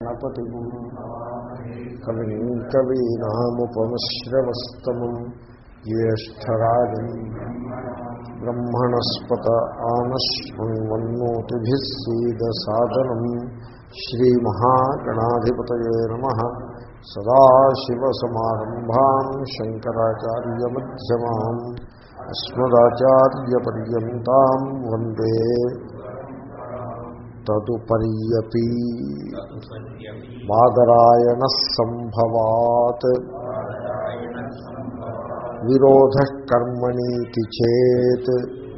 గణపతి కవిం కవీనాముపమశ్రవస్తమం జ్యేష్టరాజం బ్రహ్మణస్పత ఆనశ్వన్వన్నోతిభిः సీదసాదనం శ్రీమహాగణాధిపతయే నమ సదాశివసమారంభాన్ శంకరాచార్యమ్యమాం అస్మదాచార్యపర్యంతం వందే తదుపర్యపి బాదరాయణ సంభవాత్ విరోధ కర్మణీతి చేత్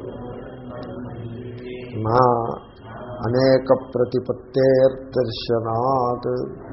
నా అనేక ప్రతిపత్తేర్దర్శనాత్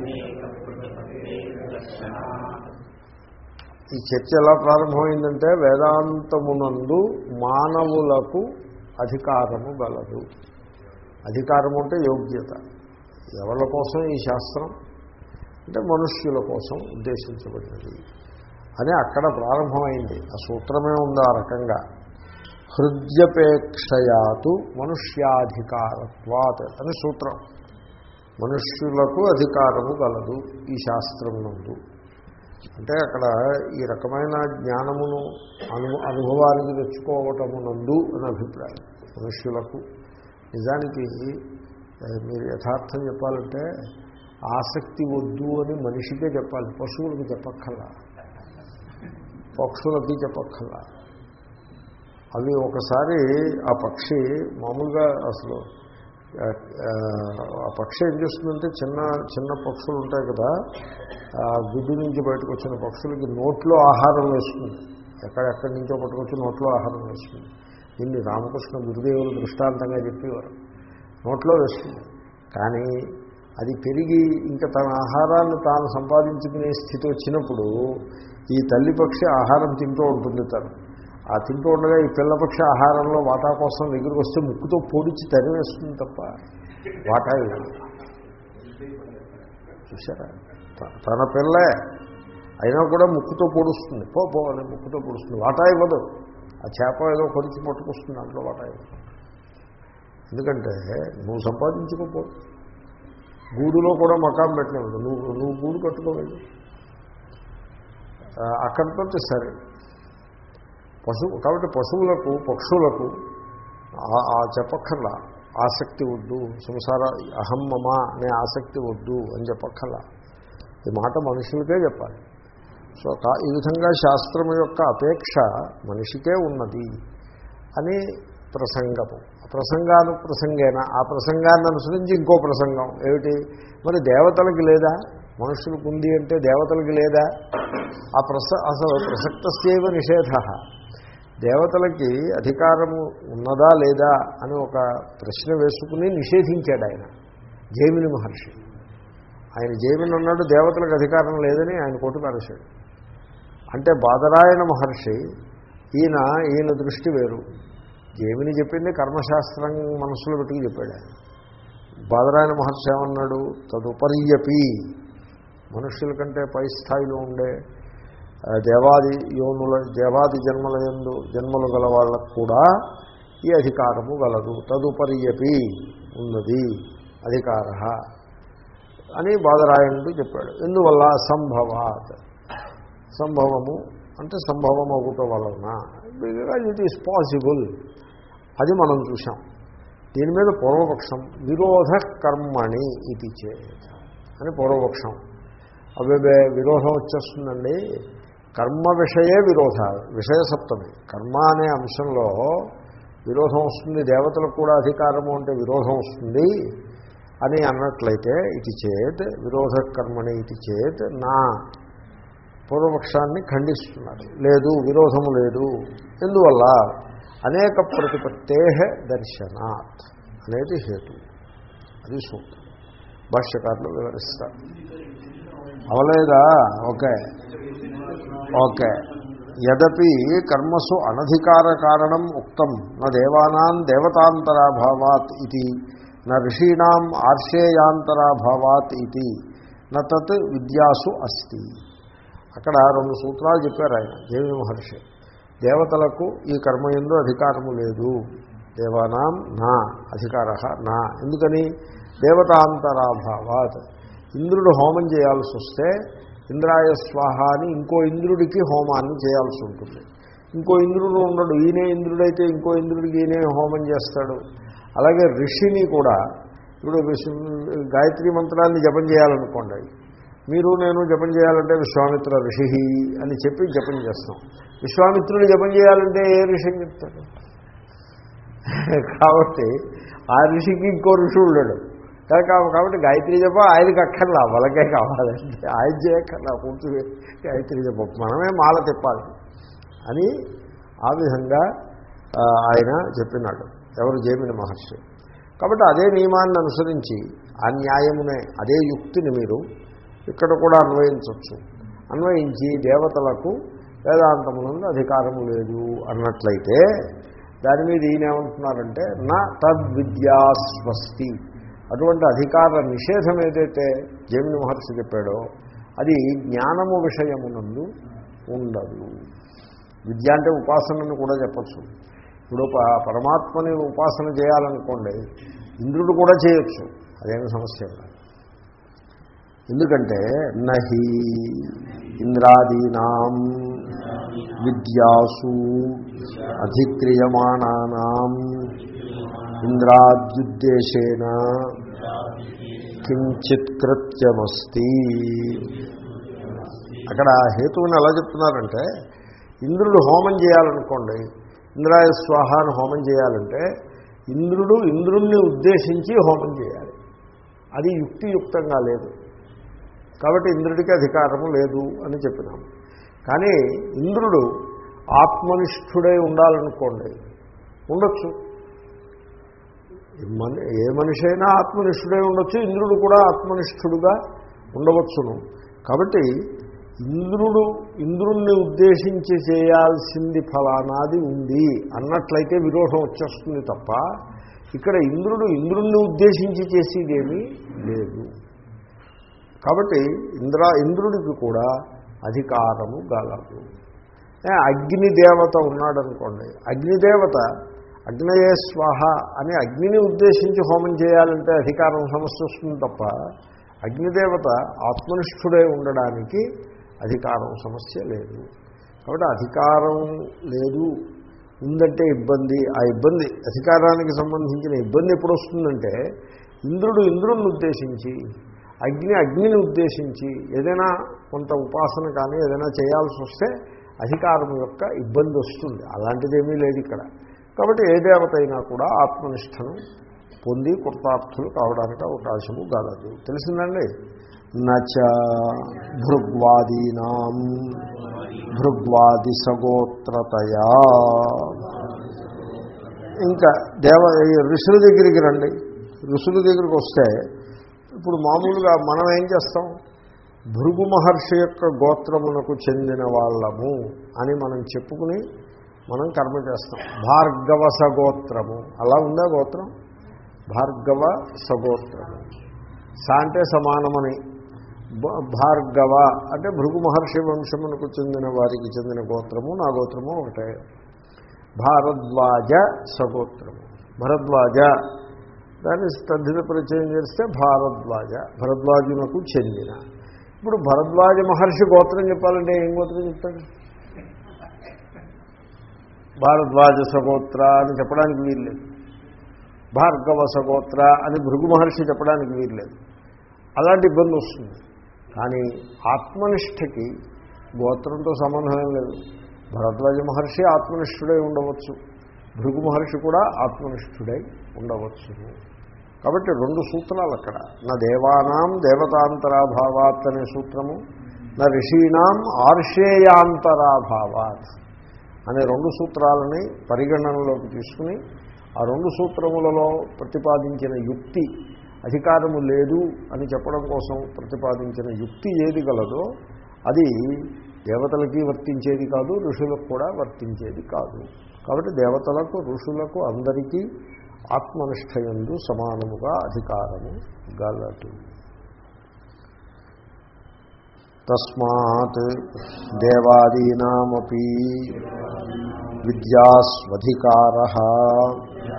ఈ చర్చ ఎలా ప్రారంభమైందంటే వేదాంతమునందు మానవులకు అధికారము గలదు అధికారం అంటే యోగ్యత ఎవరి కోసం ఈ శాస్త్రం అంటే మనుష్యుల కోసం ఉద్దేశించబడినది అని అక్కడ ప్రారంభమైంది ఆ సూత్రమే ఉంది ఆ రకంగా హృద్యపేక్షయాతు మనుష్యాధికారత్వాత్ అని సూత్రం మనుష్యులకు అధికారము గలదు ఈ శాస్త్రం నందు అంటే అక్కడ ఈ రకమైన జ్ఞానమును అను అనుభవానికి తెచ్చుకోవటమునందు అని అభిప్రాయం మనుష్యులకు నిజానికి మీరు యథార్థం చెప్పాలంటే ఆసక్తి వద్దు అని మనిషికే చెప్పాలి పశువులకు చెప్పక్కర్లా పక్షులకి చెప్పక్కర్లా అవి ఒకసారి ఆ పక్షి మామూలుగా అసలు ఆ పక్షి ఏం చేస్తుందంటే చిన్న చిన్న పక్షులు ఉంటాయి కదా ఆ గుడ్డు నుంచి బయటకు వచ్చిన పక్షులకి నోట్లో ఆహారం వేస్తుంది ఎక్కడెక్కడి నుంచో పట్టుకొచ్చి నోట్లో ఆహారం వేస్తుంది దీన్ని రామకృష్ణ గురుదేవులు దృష్టాంతంగా చెప్పేవారు నోట్లో వేస్తుంది కానీ అది పెరిగి ఇంకా తన ఆహారాన్ని తాను సంపాదించుకునే స్థితి వచ్చినప్పుడు ఈ తల్లి పక్షి ఆహారం తింటూ ఉంటుంది తను ఆ తింటూ ఉండగా ఈ పిల్లపక్షి ఆహారంలో వాటా కోసం దగ్గరికి వస్తే ముక్కుతో పొడిచి తరివేస్తుంది తప్ప వాటా చూసారా తన పిల్లే అయినా కూడా ముక్కుతో పొడుస్తుంది పో పో అని ముక్కుతో పొడుస్తుంది వాటా ఇవ్వదు ఆ చేప ఏదో కొరిచి పట్టుకొస్తుంది దాంట్లో వాటా ఇవ్వదు ఎందుకంటే నువ్వు సంపాదించుకోపో గూడులో కూడా మకాం పెట్టలేదు నువ్వు నువ్వు గూడు కట్టుకోలేదు అక్కడితో సరే పశువు కాబట్టి పశువులకు పక్షులకు ఆ చెప్పక్కర్లా ఆసక్తి వద్దు సంసార అహం మమ అనే ఆసక్తి వద్దు అని చెప్పక్కర్లా ఈ మాట మనుషులకే చెప్పాలి సో ఈ విధంగా శాస్త్రం యొక్క అపేక్ష మనిషికే ఉన్నది అని ప్రసంగము ప్రసంగాను ప్రసంగేన ఆ ప్రసంగాన్ని అనుసరించి ఇంకో ప్రసంగం ఏమిటి మరి దేవతలకి లేదా మనుషులకు ఉంది అంటే దేవతలకి లేదా ఆ ప్రస అసలు ప్రసక్తస్యవ నిషేధ దేవతలకి అధికారము ఉన్నదా లేదా అని ఒక ప్రశ్న వేసుకుని నిషేధించాడు ఆయన జైమిని మహర్షి ఆయన జైమిని అన్నాడు దేవతలకు అధికారం లేదని ఆయన కొట్టు పారేశాడు అంటే బాదరాయణ మహర్షి ఈయన ఈయన దృష్టి వేరు జైమిని చెప్పింది కర్మశాస్త్రం మనసులో పెట్టుకు చెప్పాడు ఆయన బాదరాయణ మహర్షి ఏమన్నాడు తదుపర్యపి మనుష్యుల కంటే పై స్థాయిలో ఉండే దేవాది యోనుల దేవాది జన్మల ఎందు జన్మలు గల వాళ్ళకు కూడా ఈ అధికారము గలదు తదుపర్యపి ఉన్నది అధికార అని బాదరాయణుడు చెప్పాడు ఎందువల్ల సంభవాత్ సంభవము అంటే సంభవం అవుట వలన బికాజ్ ఇట్ ఈస్ పాసిబుల్ అది మనం చూసాం దీని మీద పూర్వపక్షం విరోధ కర్మణి ఇది చే అని పూర్వపక్షం అవే విరోధం వచ్చేస్తుందండి కర్మ విషయే విరోధ విషయసప్తమి కర్మ అనే అంశంలో విరోధం వస్తుంది దేవతలకు కూడా అధికారము అంటే విరోధం వస్తుంది అని అన్నట్లయితే ఇది చేత్ విరోధ కర్మని ఇది చేత్ నా పూర్వపక్షాన్ని ఖండిస్తున్నారు లేదు విరోధము లేదు ఎందువల్ల అనేక ప్రతిపత్తే దర్శనాత్ అనేది హేతు అది సూత్రం భాష్యకారులు వివరిస్తారు అవలేదా ఓకే ఓకే యదపి కర్మసు అనధికార కారణం ఉక్తం నా దేవానాం దేవతాంతరాభావాత్ ఇది నా ఋషీణాం ఆర్షేయాంతరాభావాత్ ఇది నతత్ విద్యాసు అస్తి అక్కడ రెండు సూత్రాలు చెప్పారు ఆయన దేవి మహర్షి దేవతలకు ఈ కర్మయందు అధికారము లేదు దేవానాం నా అధికార నా ఎందుకని దేవతాంతరాభావాత్ ఇంద్రుడు హోమం చేయాల్సి వస్తే ఇంద్రాయ స్వాహ అని ఇంకో ఇంద్రుడికి హోమాన్ని చేయాల్సి ఉంటుంది ఇంకో ఇంద్రుడు ఉండడు ఈయనే ఇంద్రుడైతే ఇంకో ఇంద్రుడికి ఈయనే హోమం చేస్తాడు అలాగే ఋషిని కూడా ఇప్పుడు విశ్వ గాయత్రి మంత్రాన్ని జపం చేయాలనుకోండి మీరు నేను జపం చేయాలంటే విశ్వామిత్ర ఋషి అని చెప్పి జపం చేస్తాం విశ్వామిత్రుడు జపం చేయాలంటే ఏ ఋషి చెప్తాడు కాబట్టి ఆ ఋషికి ఇంకో ఋషి ఉండడు కా- కాబట్టి గాయత్రి జప ఆయనకి అక్కర్లా వాళ్ళకే కావాలంటే ఆయన చేయక్కర్లా పూర్తి గాయత్రి జప మనమే మాల తిప్పాలి అని ఆ విధంగా ఆ, ఆయన చెప్పినాడు ఎవరు జేమిని మహర్షి కాబట్టి అదే నియమాన్ని అనుసరించి ఆ న్యాయమునే అదే యుక్తిని మీరు ఇక్కడ కూడా అన్వయించవచ్చు అన్వయించి దేవతలకు వేదాంతమునందు అధికారము లేదు అన్నట్లయితే దాని మీద ఈయన ఏమంటున్నారంటే నా తద్విద్యాస్వస్తి అటువంటి అధికార నిషేధం ఏదైతే జమిని మహర్షి చెప్పాడో అది జ్ఞానము విషయమునందు ఉండదు విద్య అంటే ఉపాసనని కూడా చెప్పచ్చు ఇప్పుడు ప- పరమాత్మని ఉపాసన చేయాలనుకోండి ఇంద్రుడు కూడా చేయొచ్చు అదేమి సమస్య కాదు ఎందుకంటే నహి ఇంద్రాదీనాం విద్యాసు అధిక్రియమాణానాం ఇంద్రాద్యుద్దేశేన కించిత్ కృత్యమస్తి అక్కడ హేతువుని ఎలా చెప్తున్నారంటే ఇంద్రుడు హోమం చేయాలనుకోండి ఇంద్రాయ స్వాహ అని హోమం చేయాలంటే ఇంద్రుడు ఇంద్రుణ్ణి ఉద్దేశించి హోమం చేయాలి అది యుక్తియుక్తంగా లేదు కాబట్టి ఇంద్రుడికి అధికారము లేదు అని చెప్పినాము కానీ ఇంద్రుడు ఆత్మనిష్ఠుడై ఉండాలనుకోండి ఉండొచ్చు మన ఏ మనిషి అయినా ఆత్మనిష్ఠుడై ఉండొచ్చు ఇంద్రుడు కూడా ఆత్మనిష్ఠుడుగా ఉండవచ్చును కాబట్టి ఇంద్రుడు ఇంద్రుణ్ణి ఉద్దేశించి చేయాల్సింది ఫలానాది ఉంది అన్నట్లయితే విరోధం వచ్చేస్తుంది తప్ప ఇక్కడ ఇంద్రుడు ఇంద్రుణ్ణి ఉద్దేశించి చేసేదేమీ లేదు కాబట్టి ఇంద్ర ఇంద్రుడికి కూడా అధికారము గలదు ఏ, అగ్నిదేవత ఉన్నాడనుకోండి అగ్నిదేవత అగ్నయే స్వాహ అని అగ్నిని ఉద్దేశించి హోమం చేయాలంటే అధికారం సమస్య వస్తుంది తప్ప అగ్నిదేవత ఆత్మనిష్ఠుడై ఉండడానికి అధికారం సమస్య లేదు కాబట్టి అధికారం లేదు ఉందంటే ఇబ్బంది ఆ ఇబ్బంది అధికారానికి సంబంధించిన ఇబ్బంది ఎప్పుడు వస్తుందంటే ఇంద్రుడు ఇంద్రుడిని ఉద్దేశించి అగ్ని అగ్నిని ఉద్దేశించి ఏదైనా కొంత ఉపాసన కానీ ఏదైనా చేయాల్సి వస్తే అధికారం యొక్క ఇబ్బంది వస్తుంది అలాంటిదేమీ లేదు ఇక్కడ కాబట్టి ఏ దేవత అయినా కూడా ఆత్మనిష్టను పొంది కృతార్థులు కావడానికి అవకాశము గలదు తెలిసిందండి నచ భృగ్వాదీనాం భృగ్వాది సగోత్రతయా ఇంకా దేవ ఈ ఋషుల దగ్గరికి రండి ఋషుల దగ్గరికి వస్తే ఇప్పుడు మామూలుగా మనం ఏం చేస్తాం భృగు మహర్షి యొక్క గోత్రమునకు చెందిన వాళ్ళము అని మనం చెప్పుకుని మనం కర్మ చేస్తాం భార్గవ సగోత్రము అలా ఉందా గోత్రం భార్గవ సగోత్రము సా అంటే సమానమని భ- భార్గవ అంటే భృగు మహర్షి వంశమునకు చెందిన వారికి చెందిన గోత్రము నా గోత్రము ఒకటే భారద్వాజ సగోత్రము భరద్వాజ దాన్ని తద్ధిత పరిచయం చేస్తే భారద్వాజ భరద్వాజునకు చెందిన ఇప్పుడు భరద్వాజ మహర్షి గోత్రం చెప్పాలంటే ఏం గోత్రం చెప్తాడు భారద్వాజ సగోత్ర అని చెప్పడానికి వీల్లేదు భార్గవ సగోత్ర అని భృగు మహర్షి చెప్పడానికి వీల్లేదు అలాంటి ఇబ్బంది వస్తుంది కానీ ఆత్మనిష్టకి గోత్రంతో సంబంధం ఏం లేదు భరద్వాజ మహర్షి ఆత్మనిష్ఠుడై ఉండవచ్చు భృగు మహర్షి కూడా ఆత్మనిష్ఠుడై ఉండవచ్చు కాబట్టి రెండు సూత్రాలు అక్కడ నా దేవానాం దేవతాంతరాభావాత్ అనే సూత్రము నా ఋషీణాం ఆర్షేయాంతరాభావాత్ అనే రెండు సూత్రాలని పరిగణనలోకి తీసుకుని ఆ రెండు సూత్రములలో ప్రతిపాదించిన యుక్తి అధికారము లేదు అని చెప్పడం కోసం ప్రతిపాదించిన యుక్తి ఏది గలదో అది దేవతలకి వర్తించేది కాదు ఋషులకు కూడా వర్తించేది కాదు కాబట్టి దేవతలకు ఋషులకు అందరికీ ఆత్మనిష్టయందు సమానముగా అధికారము గలదు తస్మాత్ దేవాదీనామపి విద్యాస్వధికార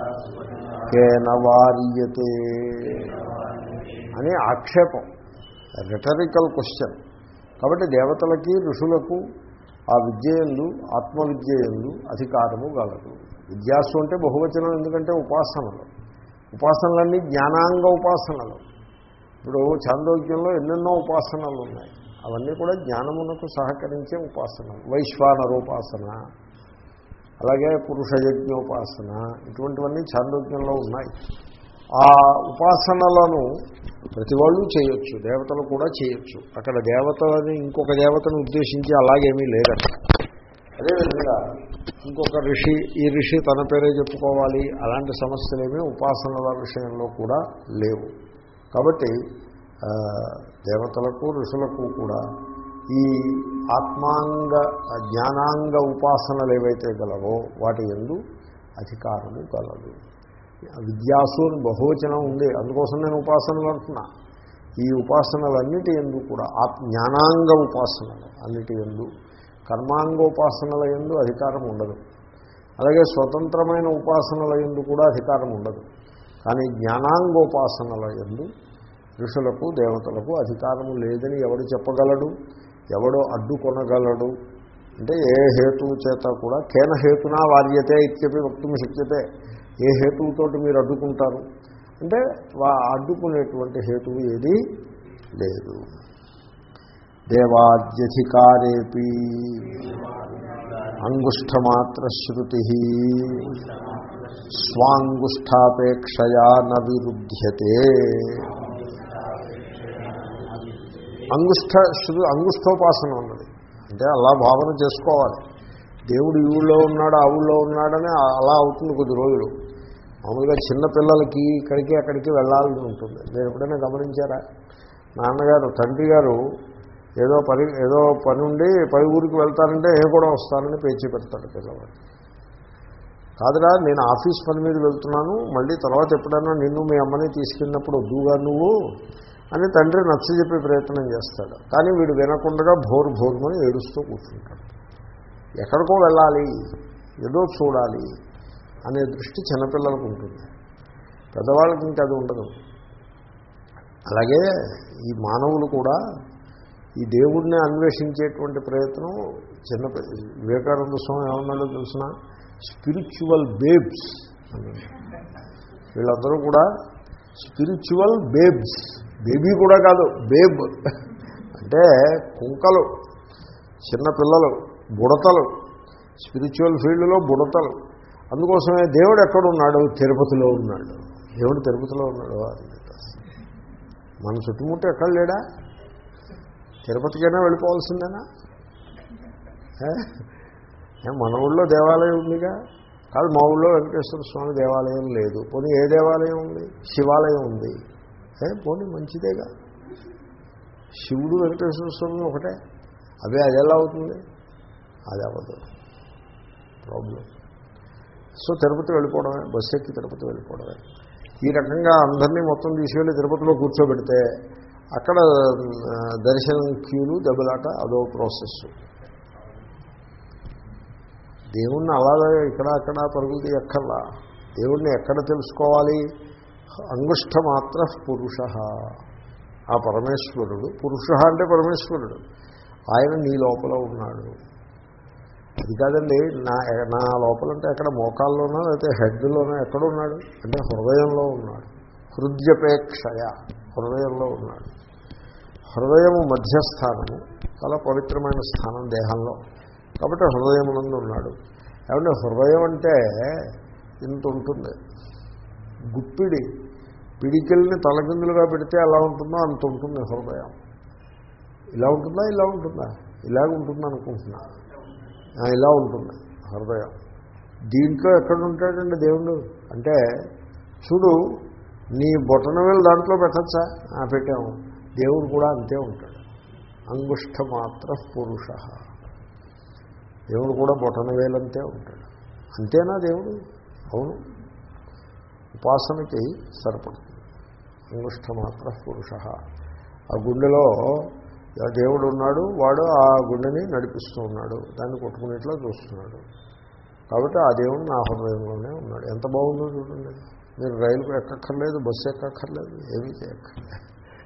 కేన వార్యతే అని ఆక్షేపం రిటరికల్ క్వశ్చన్ కాబట్టి దేవతలకి ఋషులకు ఆ విద్యయందు ఆత్మవిద్యయందు అధికారము గలదు విద్యాసు అంటే బహువచనం ఎందుకంటే ఉపాసనలు ఉపాసనలన్నీ జ్ఞానాంగ ఉపాసనలు ఇప్పుడు చాందోగ్యంలో ఎన్నెన్నో ఉపాసనలు ఉన్నాయి అవన్నీ కూడా జ్ఞానమునకు సహకరించే ఉపాసనలు వైశ్వానరోపాసన అలాగే పురుషయజ్ఞోపాసన ఇటువంటివన్నీ చాందోగ్యంలో ఉన్నాయి ఆ ఉపాసనలను ప్రతి వాళ్ళు చేయొచ్చు దేవతలు కూడా చేయొచ్చు అక్కడ దేవతలని ఇంకొక దేవతను ఉద్దేశించి అలాగేమీ లేదట అదేవిధంగా ఇంకొక ఋషి ఈ ఋషి తన పేరే చెప్పుకోవాలి అలాంటి సమస్యలేమీ ఉపాసనల విషయంలో కూడా లేవు కాబట్టి ఆ, దేవతలకు ఋషులకు కూడా ఈ ఆత్మాంగ జ్ఞానాంగ ఉపాసనలు ఏవైతే గలవో వాటి ఎందు అధికారము గలదు విద్యాసు అని బహువచనం ఉంది అందుకోసం నేను ఉపాసనలు అంటున్నా ఈ ఉపాసనలన్నిటి ఎందు కూడా ఆ జ్ఞానాంగ ఉపాసనలు అన్నిటి ఎందు కర్మాంగ ఉపాసనల ఎందు అధికారం ఉండదు అలాగే స్వతంత్రమైన ఉపాసనల ఎందు కూడా అధికారం ఉండదు కానీ జ్ఞానాంగోపాసనల ఎందు ఋషులకు దేవతలకు అధికారము లేదని ఎవడు చెప్పగలడు ఎవడు అడ్డుకొనగలడు అంటే ఏ హేతువు చేత కూడా కేన హేతునా వార్యతే ఇత్యపి వక్తుం శక్యతే ఏ హేతువుతోటి మీరు అడ్డుకుంటారు అంటే వా అడ్డుకునేటువంటి హేతువు ఏది లేదు దేవాద్యధికారేపి అంగుష్ఠమాత్రశ్రుతి స్వాంగుష్టాపేక్షయా న విరుధ్యతే అంగుష్ట శృ అంగుష్ఠోపాసన ఉన్నది అంటే అలా భావన చేసుకోవాలి దేవుడు ఈ ఊళ్ళో ఉన్నాడు ఆ ఊళ్ళో ఉన్నాడని అలా అవుతుంది కొద్ది రోజులు మామూలుగా చిన్నపిల్లలకి ఇక్కడికి అక్కడికి వెళ్ళాలని ఉంటుంది నేను ఎప్పుడైనా గమనించారా నాన్నగారు తండ్రి గారు ఏదో పని ఏదో పని ఉండి పై ఊరికి వెళ్తారంటే ఏ కూడా వస్తానని పేచి పెడతాడు పిల్లవాడు కాదురా నేను ఆఫీస్ పని మీద వెళ్తున్నాను మళ్ళీ తర్వాత ఎప్పుడైనా నిన్ను మీ అమ్మని తీసుకెళ్ళినప్పుడు వద్దుగా నువ్వు అని తండ్రి నచ్చజెప్పే ప్రయత్నం చేస్తాడు కానీ వీడు వినకుండా భోరు భోరుమని ఏడుస్తూ కూర్చుంటాడు ఎక్కడికో వెళ్ళాలి ఏదో చూడాలి అనే దృష్టి చిన్నపిల్లలకు ఉంటుంది పెద్దవాళ్ళకి ఇంకా అది ఉండదు అలాగే ఈ మానవులు కూడా ఈ దేవుడిని అన్వేషించేటువంటి ప్రయత్నం చిన్న వివేకానంద స్వామి ఏమన్నాడో తెలిసిన స్పిరిచువల్ బేబ్స్ అన్నాడు వీళ్ళందరూ కూడా స్పిరిచువల్ బేబ్స్ బేబీ కూడా కాదు బేబ్ అంటే కుంకలు చిన్న పిల్లలు బుడతలు స్పిరిచువల్ ఫీల్డ్లో బుడతలు అందుకోసమే దేవుడు ఎక్కడున్నాడు తిరుపతిలో ఉన్నాడు దేవుడు తిరుపతిలో ఉన్నాడు అని మన చుట్టుముట్టు ఎక్కడ లేడా తిరుపతికైనా వెళ్ళిపోవాల్సిందేనా ఏ? ఏ, మన ఊళ్ళో దేవాలయం ఉందిగా కాదు మా ఊళ్ళో వెంకటేశ్వర స్వామి దేవాలయం లేదు పోనీ ఏ దేవాలయం ఉంది శివాలయం ఉంది ఏ పోనీ మంచిదేగా శివుడు వెంకటేశ్వర స్వామి ఒకటే అదే అది ఎలా అవుతుంది అది అవ్వదు ప్రాబ్లం సో తిరుపతి వెళ్ళిపోవడమే బస్సు ఎక్కి తిరుపతి వెళ్ళిపోవడమే ఈ రకంగా అందరినీ మొత్తం తీసుకెళ్ళి తిరుపతిలో కూర్చోబెడితే అక్కడ ఆ, దర్శనం క్యూలు దెబ్బలాట అదో ప్రాసెస్ దేవుణ్ణి అలాగే ఇక్కడ అక్కడ పరుగులు తీయక్కర్లా దేవుణ్ణి ఎక్కడ తెలుసుకోవాలి అంగుష్ట మాత్ర పురుష ఆ పరమేశ్వరుడు పురుష అంటే పరమేశ్వరుడు ఆయన నీ లోపల ఉన్నాడు అది కాదండి నా నా లోపలంటే ఎక్కడ మోకాల్లోనో లేకపోతే హెడ్లోనో ఎక్కడ ఉన్నాడు అంటే హృదయంలో ఉన్నాడు హృదయపేక్షయ హృదయంలో ఉన్నాడు హృదయము మధ్యస్థానము చాలా పవిత్రమైన స్థానం దేహంలో కాబట్టి హృదయమునందు ఉన్నాడు ఏమంటే హృదయం అంటే ఇంత ఉంటుంది గుప్పిడి పిడికిల్ని తలకిందులుగా పెడితే ఎలా ఉంటుందో అంత ఉంటుంది హృదయం ఇలా ఉంటుందా ఇలా ఉంటుందా ఇలాగ ఉంటుంది అనుకుంటున్నా ఆ, ఇలా ఉంటుంది హృదయం దీంట్లో ఎక్కడ ఉంటాడండి దేవుడు అంటే చూడు నీ బొటనవేలు దాంట్లో పెట్టచ్చా ఆ, పెట్టాము దేవుడు కూడా అంతే ఉంటాడు అంగుష్ట మాత్ర పురుష దేవుడు కూడా బొటనవేలంతే ఉంటాడు అంతేనా దేవుడు అవును ఉపాసనకి సరిపడుతుంది అంగుష్ట మాత్ర పురుష ఆ గుండెలో ఆ దేవుడు ఉన్నాడు వాడు ఆ గుండెని నడిపిస్తూ ఉన్నాడు దాన్ని కొట్టుకునేట్లా చూస్తున్నాడు కాబట్టి ఆ దేవుడు నా హృదయంలోనే ఉన్నాడు ఎంత బాగుందో చూడండి మీరు రైలు ఎక్కక్కర్లేదు బస్సు ఎక్కక్కర్లేదు ఏమీ చేయక్కర్లేదు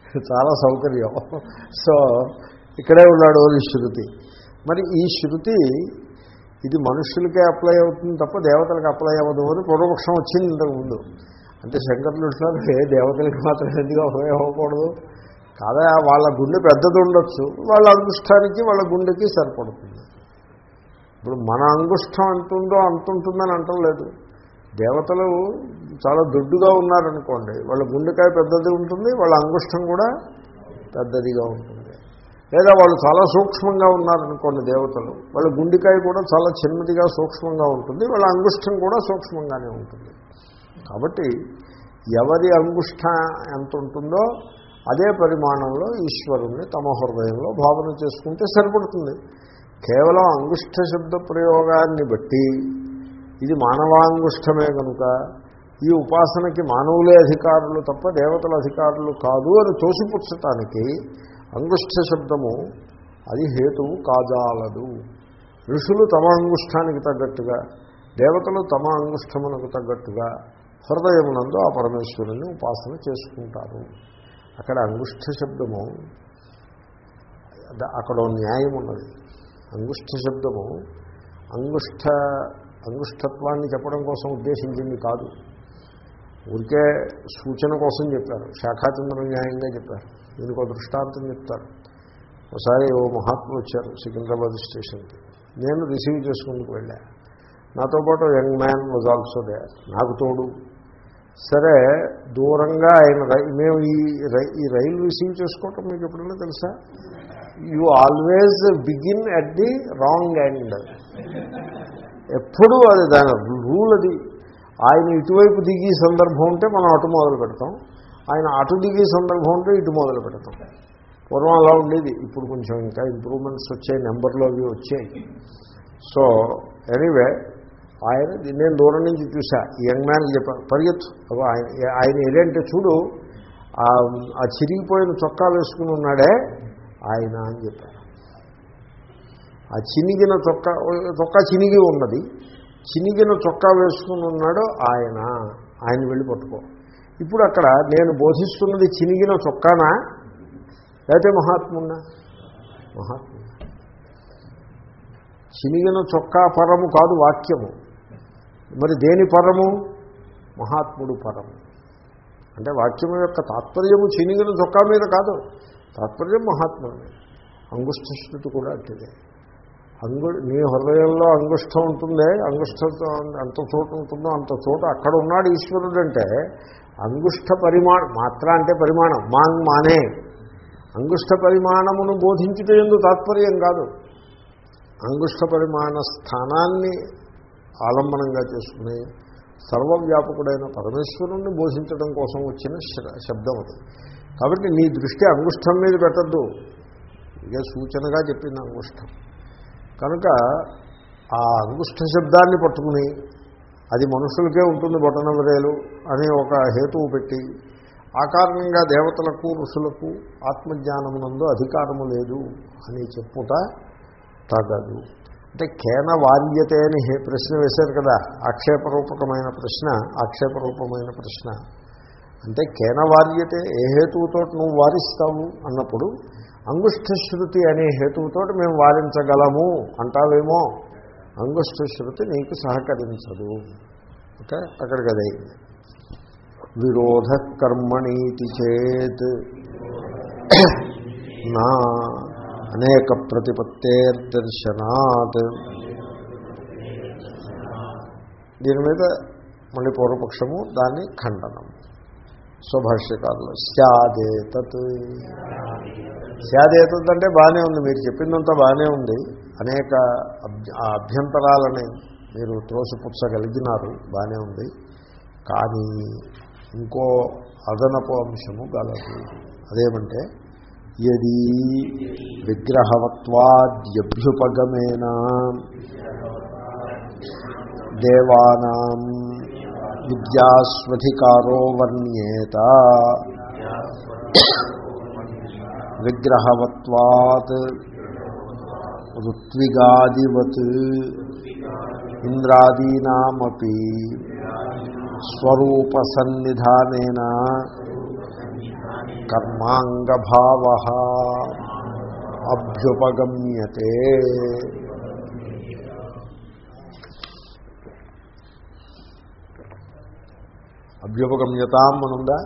చాలా సౌకర్యం సో ఇక్కడే ఉన్నాడు ఈ శృతి మరి ఈ శృతి ఇది మనుషులకే అప్లై అవుతుంది తప్ప దేవతలకు అప్లై అవ్వదు అని పూర్వపక్షం వచ్చింది ఇంతకు ముందు అంటే శంకరులు అంటున్నారు ఏ దేవతలకు మాత్రం ఎందుకు అప్లై అవ్వకూడదు కాదా వాళ్ళ గుండె పెద్దది ఉండొచ్చు వాళ్ళ అంగుష్టానికి వాళ్ళ గుండెకి సరిపడుతుంది ఇప్పుడు మన అంగుష్టం ఎంత ఉందో అంత ఉంటుందని అంటలేదు దేవతలు చాలా దొడ్డుగా ఉన్నారనుకోండి వాళ్ళ గుండెకాయ పెద్దది ఉంటుంది వాళ్ళ అంగుష్టం కూడా పెద్దదిగా ఉంటుంది లేదా వాళ్ళు చాలా సూక్ష్మంగా ఉన్నారనుకోండి దేవతలు వాళ్ళ గుండెకాయ కూడా చాలా చిన్నదిగా సూక్ష్మంగా ఉంటుంది వాళ్ళ అంగుష్టం కూడా సూక్ష్మంగానే ఉంటుంది కాబట్టి ఎవరి అంగుష్ట ఎంత ఉంటుందో అదే పరిమాణంలో ఈశ్వరుణ్ణి తమ హృదయంలో భావన చేసుకుంటే సరిపడుతుంది కేవలం అంగుష్ట శబ్ద ప్రయోగాన్ని బట్టి ఇది మానవాంగుష్టమే కనుక ఈ ఉపాసనకి మానవులే అధికారులు తప్ప దేవతల అధికారులు కాదు అని తోసిపుచ్చటానికి అంగుష్ట శబ్దము అది హేతువు కాజాలదు ఋషులు తమ అంగుష్టానికి తగ్గట్టుగా దేవతలు తమ అంగుష్టమునకు తగ్గట్టుగా హృదయమునందు ఆ పరమేశ్వరుని ఉపాసన చేసుకుంటారు అక్కడ అంగుష్ట శబ్దము అక్కడ న్యాయం ఉన్నది అంగుష్ట శబ్దము అంగుష్ట అంగుష్టత్వాన్ని చెప్పడం కోసం ఉద్దేశించింది కాదు ఊరికే సూచన కోసం చెప్పారు శాఖాచంద్ర న్యాయంగా చెప్పారు దీనికి ఒక దృష్టాంతం చెప్తారు ఒకసారి ఓ మహాత్ములు వచ్చారు సికింద్రాబాద్ స్టేషన్కి నేను రిసీవ్ చేసుకుందుకు వెళ్ళా నాతో పాటు young man was also they నాకు తోడు సరే దూరంగా ఆయన మేము ఈ ఈ రైలు రిసీవ్ చేసుకోవటం మీకు ఎప్పుడైనా తెలుసా you always begin at the wrong end ఎప్పుడూ అది దాని రూల్ అది ఆయన ఇటువైపు దిగి సందర్భం ఉంటే మనం అటు మొదలు పెడతాం ఆయన అటు దిగి సందర్భం ఉంటే ఇటు మొదలు పెడతాం పూర్వం అలా ఉండేది ఇప్పుడు కొంచెం ఇంకా ఇంప్రూవ్మెంట్స్ వచ్చాయి నెంబర్లో అవి వచ్చాయి సో ఎనీవే ఆయన నేను దూరం నుంచి చూసా యంగ్ మ్యాన్కి చెప్పాను పరిగెత్తు ఆయన ఆయన ఏంటంటే చూడు ఆ చిరిగిపోయిన చొక్కా వేసుకుని ఉన్నాడే ఆయన అని చెప్పారు ఆ చినిగిన చొక్కా చొక్కా చినిగి ఉన్నది చినిగిన చొక్కా వేసుకుని ఉన్నాడు ఆయన ఆయన వెళ్ళి పట్టుకో ఇప్పుడు అక్కడ నేను బోధిస్తున్నది చినిగిన చొక్కానా లేకపోతే మహాత్మున్నా మహాత్ము చినిగిన చొక్కా పరము కాదు వాక్యము మరి దేని పరము మహాత్ముడు పరము అంటే వాక్యము యొక్క తాత్పర్యము చినిగిన చొక్కా మీద కాదు తాత్పర్యం మహాత్ముడు అంగుష్ట శృతి కూడా అట్టిదే అంగు నీ హృదయంలో అంగుష్టం ఉంటుందే అంగుష్టతో ఎంత చోటు ఉంటుందో అంత చోట అక్కడ ఉన్నాడు ఈశ్వరుడు అంటే అంగుష్ట పరిమాణం మాత్ర అంటే పరిమాణం మాంగ్ మానే అంగుష్ట పరిమాణమును బోధించుట ఎందు తాత్పర్యం కాదు అంగుష్ట పరిమాణ స్థానాన్ని ఆలంబనంగా చేసుకుని సర్వవ్యాపకుడైన పరమేశ్వరుణ్ణి బోధించడం కోసం వచ్చిన శబ్దం అది కాబట్టి నీ దృష్టి అంగుష్టం మీద పెట్టద్దు ఇదే సూచనగా చెప్పింది అంగుష్టం కనుక ఆ అంగుష్ట శబ్దాన్ని పట్టుకుని అది మనుషులకే ఉంటుంది బొటనవరేలు అని ఒక హేతువు పెట్టి ఆ కారణంగా దేవతలకు ఋషులకు ఆత్మజ్ఞానమునందు అధికారము లేదు అని చెప్పుట తగదు అంటే కేన వార్యతే అని ప్రశ్న వేశారు కదా ఆక్షేపరూపకమైన ప్రశ్న ఆక్షేపరూపమైన ప్రశ్న అంటే కేన వార్యతే ఏ హేతువుతో నువ్వు వారిస్తావు అన్నప్పుడు అంగుష్ట శృతి అనే హేతువుతో మేము వారించగలము అంటావేమో అంగుష్ట శృతి నీకు సహకరించదు ఓకే అక్కడికి అదే విరోధ కర్మణీతి చేత్ నా అనేక ప్రతిపత్తేర్దర్శనాత్ దీని మీద మళ్ళీ పూర్వపక్షము దాన్ని ఖండనం స్వభాష్యకారులు స్యాదేతత్ స్యాదేతత్ అంటే బాగానే ఉంది మీరు చెప్పిందంతా బాగానే ఉంది అనేక అభ్యంతరాలని మీరు త్రోసిపుచ్చగలిగినారు బాగానే ఉంది కానీ ఇంకో అదనపు అంశము గలదు అదేమంటే యది విగ్రహవత్వాద్యభ్యుపగమేన దేవానాం విద్యాస్వధికారో వర్ణ్యేత విగ్రహవత్వాత్ ఋత్విగాదివత్ ఇంద్రాదీనామపి స్వరూపసన్నిధానేన కర్మాంగభావ అభ్యుపగమ్యతే అభ్యుపగమ్యతాం అనుందా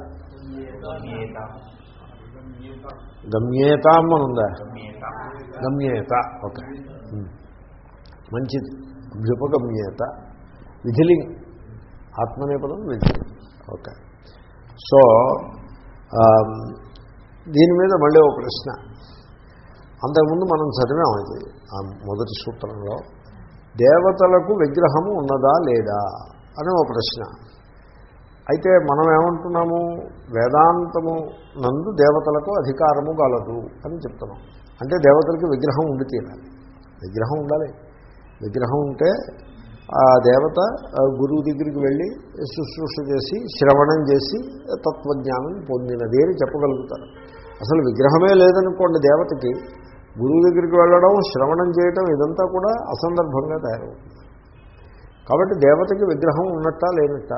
గమ్యేతాం అనుందా గమ్యేత ఓకే ఉమ్. మంచిది అభ్యుపగమ్యేత విధిలింగ్ ఆత్మనేపదం విధిలింగ్ ఓకే సో ఆమ్, దీని మీద మళ్ళీ ఒక ప్రశ్న అంతకుముందు మనం చదివాం ఇది ఆ మొదటి సూత్రంలో దేవతలకు విగ్రహము ఉన్నదా లేదా అని ఒక ప్రశ్న అయితే మనం ఏమంటున్నాము వేదాంతము నందు దేవతలకు అధికారము గలదు అని చెప్తున్నాం అంటే దేవతలకి విగ్రహం ఉండి తీరాలి విగ్రహం ఉండాలి విగ్రహం ఉంటే ఆ దేవత ఆ గురువు దగ్గరికి వెళ్ళి శుశ్రూష చేసి శ్రవణం చేసి తత్వజ్ఞానం పొందినది అని చెప్పగలుగుతారు అసలు విగ్రహమే లేదనుకోండి దేవతకి గురువు దగ్గరికి వెళ్ళడం శ్రవణం చేయటం ఇదంతా కూడా అసందర్భంగా తయారవుతుంది కాబట్టి దేవతకి విగ్రహం ఉన్నట్టా లేనట్టా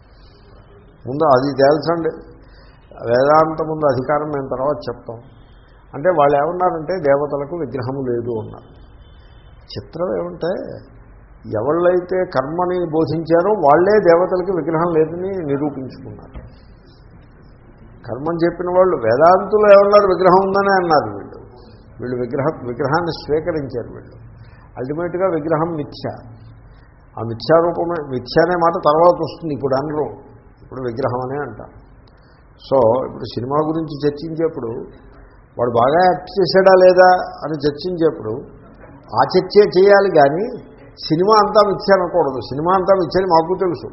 ముందు అది తేల్చండి వేదాంత ముందు అధికారం మేము తర్వాత చెప్తాం అంటే వాళ్ళు ఏమన్నారంటే దేవతలకు విగ్రహము లేదు అన్నారు చిత్రం ఏమంటే ఎవళ్ళైతే కర్మని బోధించారో వాళ్ళే దేవతలకి విగ్రహం లేదని నిరూపించుకున్నారు కర్మని చెప్పిన వాళ్ళు వేదాంతులు ఏమన్నారు విగ్రహం ఉందని అన్నారు వీళ్ళు వీళ్ళు విగ్రహ విగ్రహాన్ని స్వీకరించారు వీళ్ళు అల్టిమేట్గా విగ్రహం మిథ్య ఆ మిథ్యారూపమే మిథ్య అనే మాట తర్వాత వస్తుంది ఇప్పుడు అనరు ఇప్పుడు విగ్రహం అనే అంటారు సో ఇప్పుడు సినిమా గురించి చర్చించేప్పుడు వాడు బాగా యాక్ట్ చేశాడా లేదా అని చర్చించేప్పుడు ఆ చర్చే చేయాలి కానీ సినిమా అంతా మిథ్య అనకూడదు సినిమా అంతా మిథ్యని మాకు తెలుసు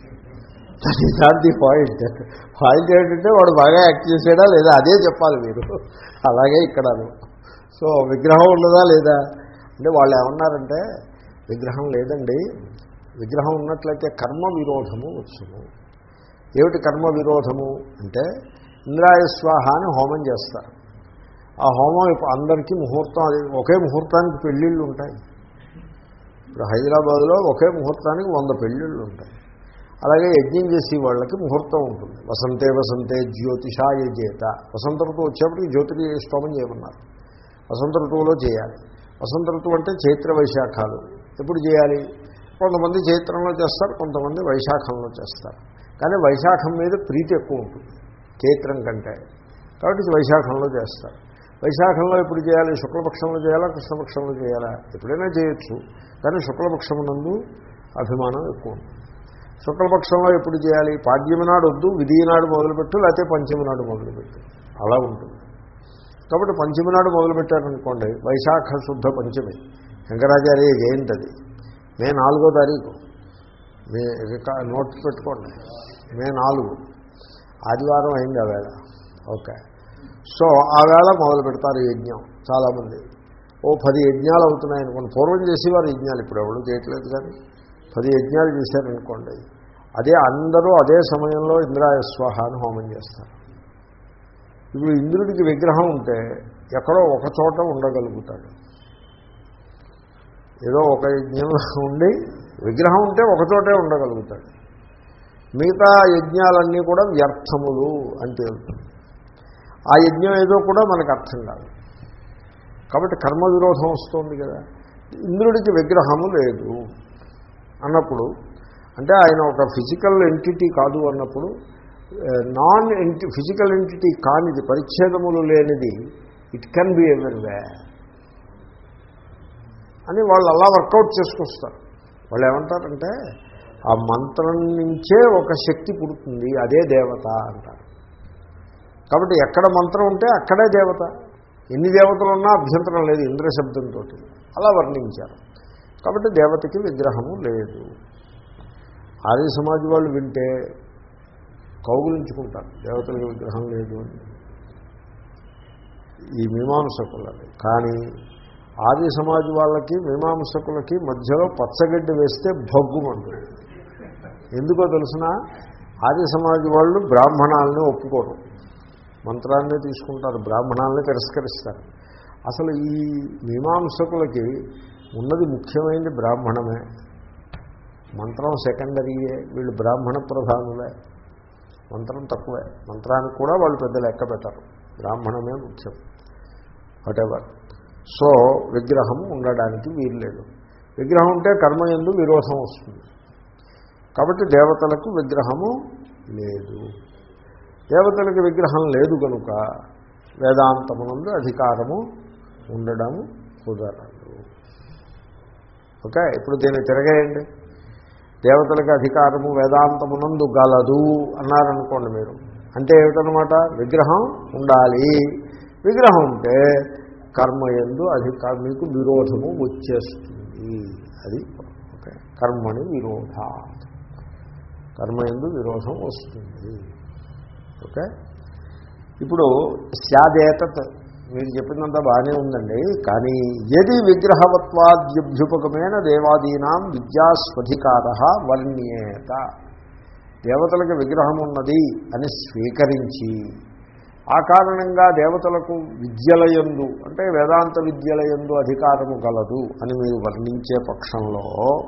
నాట్ ది పాయింట్ పాయింట్ ఏంటంటే వాడు బాగా యాక్ట్ చేసాడా లేదా అదే చెప్పాలి మీరు అలాగే ఇక్కడ సో విగ్రహం ఉన్నదా లేదా అంటే వాళ్ళు ఏమన్నారంటే విగ్రహం లేదండి విగ్రహం ఉన్నట్లయితే కర్మ విరోధము వచ్చును ఏమిటి కర్మ విరోధము అంటే ఇంద్రాయ స్వాహ అని హోమం చేస్తారు ఆ హోమం ఇప్పుడు అందరికీ ముహూర్తం అది ఒకే ముహూర్తానికి పెళ్ళిళ్ళు ఉంటాయి ఇప్పుడు హైదరాబాద్లో ఒకే ముహూర్తానికి వంద పెళ్ళిళ్ళు ఉంటాయి అలాగే యజ్ఞం చేసే వాళ్ళకి ముహూర్తం ఉంటుంది వసంతే వసంతే జ్యోతిషాయ చేత వసంత ఋతువు వచ్చేప్పటికి జ్యోతి స్తోమం చేయమన్నారు వసంత ఋతువులో చేయాలి వసంత ఋతువు అంటే చైత్ర వైశాఖాలు ఎప్పుడు చేయాలి కొంతమంది చైత్రంలో చేస్తారు కొంతమంది వైశాఖంలో చేస్తారు కానీ వైశాఖం మీద ప్రీతి ఎక్కువ ఉంటుంది చైత్రం కంటే కాబట్టి వైశాఖంలో చేస్తారు వైశాఖంలో ఎప్పుడు చేయాలి శుక్లపక్షంలో చేయాలా కృష్ణపక్షంలో చేయాలా ఎప్పుడైనా చేయొచ్చు కానీ శుక్లపక్షం నందు అభిమానం ఎక్కువ ఉంటుంది శుక్లపక్షంలో ఎప్పుడు చేయాలి పాడ్యమి నాడు వద్దు విధి నాడు మొదలుపెట్టు లేకపోతే పంచమి నాడు మొదలుపెట్టు అలా ఉంటుంది కాబట్టి పంచమి నాడు మొదలుపెట్టారనుకోండి వైశాఖ శుద్ధ పంచమి శంకరాచార్య జయంతి అది మే నాలుగో తారీఖు మే రికా- నోట్ పెట్టుకోండి మే నాలుగు ఆదివారం అయింది ఆ వేళ ఓకే సో ఆ వేళ మొదలు పెడతారు యజ్ఞం చాలామంది ఓ పది యజ్ఞాలు అవుతున్నాయి అనుకోండి పూర్వం చేసేవారు యజ్ఞాలు ఇప్పుడు ఎవరు చేయట్లేదు కానీ పది యజ్ఞాలు చేశారనుకోండి అదే అందరూ అదే సమయంలో ఇంద్రాయ స్వాహ అని హోమం చేస్తారు ఇప్పుడు ఇంద్రుడికి విగ్రహం ఉంటే ఎక్కడో ఒక చోట ఉండగలుగుతాడు ఏదో ఒక యజ్ఞంలో ఉండి విగ్రహం ఉంటే ఒక చోటే ఉండగలుగుతాడు మిగతా యజ్ఞాలన్నీ కూడా వ్యర్థములు అని తేలుతుంది ఆ యజ్ఞం ఏదో కూడా మనకు అర్థం కాదు కాబట్టి కర్మ విరోధం వస్తుంది కదా ఇంద్రుడికి విగ్రహము లేదు అన్నప్పుడు అంటే ఆయన ఒక ఫిజికల్ ఎంటిటీ కాదు అన్నప్పుడు నాన్ ఎంటి ఫిజికల్ ఎంటిటీ కానిది పరిచ్ఛేదములు లేనిది ఇట్ కెన్ బి ఎవరివే అని వాళ్ళు అలా వర్కౌట్ చేసుకొస్తారు వాళ్ళు ఏమంటారంటే ఆ మంత్రం నుంచే ఒక శక్తి పుడుతుంది అదే దేవత అంటారు కాబట్టి ఎక్కడ మంత్రం ఉంటే అక్కడే దేవత ఎన్ని దేవతలు ఉన్నా అభ్యంతరం లేదు ఇంద్రశబ్దంతో అలా వర్ణించారు కాబట్టి దేవతకి విగ్రహము లేదు ఆర్య సమాజ్ వాళ్ళు వింటే కౌగులించుకుంటారు దేవతలకు విగ్రహం లేదు అని ఈ మీమాంసకులని కానీ ఆర్య సమాజ్ వాళ్ళకి మీమాంసకులకి మధ్యలో పచ్చగడ్డి వేస్తే భగ్గుమంటుంది ఎందుకో తెలిసిన ఆర్య సమాజ్ వాళ్ళు బ్రాహ్మణాలని ఒప్పుకోరు మంత్రాన్ని తీసుకుంటారు బ్రాహ్మణాలని తిరస్కరిస్తారు అసలు ఈ మీమాంసకులకి ఉన్నది ముఖ్యమైనది బ్రాహ్మణమే మంత్రం సెకండరీయే వీళ్ళు బ్రాహ్మణ ప్రధానులే మంత్రం తక్కువే మంత్రానికి కూడా వాళ్ళు పెద్ద లెక్క పెట్టారు బ్రాహ్మణమే ముఖ్యం వాటెవర్ సో విగ్రహం ఉండడానికి వీలు లేదు విగ్రహం ఉంటే కర్మ ఎందు విరోధం వస్తుంది కాబట్టి దేవతలకు విగ్రహము లేదు దేవతలకు విగ్రహం లేదు కనుక వేదాంతమునందు అధికారము ఉండడము కుదరదు ఓకే ఇప్పుడు దీన్ని తిరగేయండి దేవతలకు అధికారము వేదాంతమునందు గలదు అన్నారనుకోండి మీరు అంటే ఏమిటనమాట విగ్రహం ఉండాలి విగ్రహం ఉంటే కర్మయందు అధిక మీకు విరోధము వచ్చేస్తుంది అది ఓకే కర్మని విరోధ కర్మయందు విరోధం వస్తుంది ఓకే ఇప్పుడు స్యాదేతత్ మీరు చెప్పినంత బాగానే ఉందండి కానీ యది విగ్రహవత్వాద్యుభ్యుపకమైన దేవాదీనాం విద్యాస్వధికార వర్ణ్యేత దేవతలకు విగ్రహం ఉన్నది అని స్వీకరించి ఆ కారణంగా దేవతలకు విద్యలయందు అంటే వేదాంత విద్యలయందు అధికారము గలదు అని మీరు వర్ణించే పక్షంలో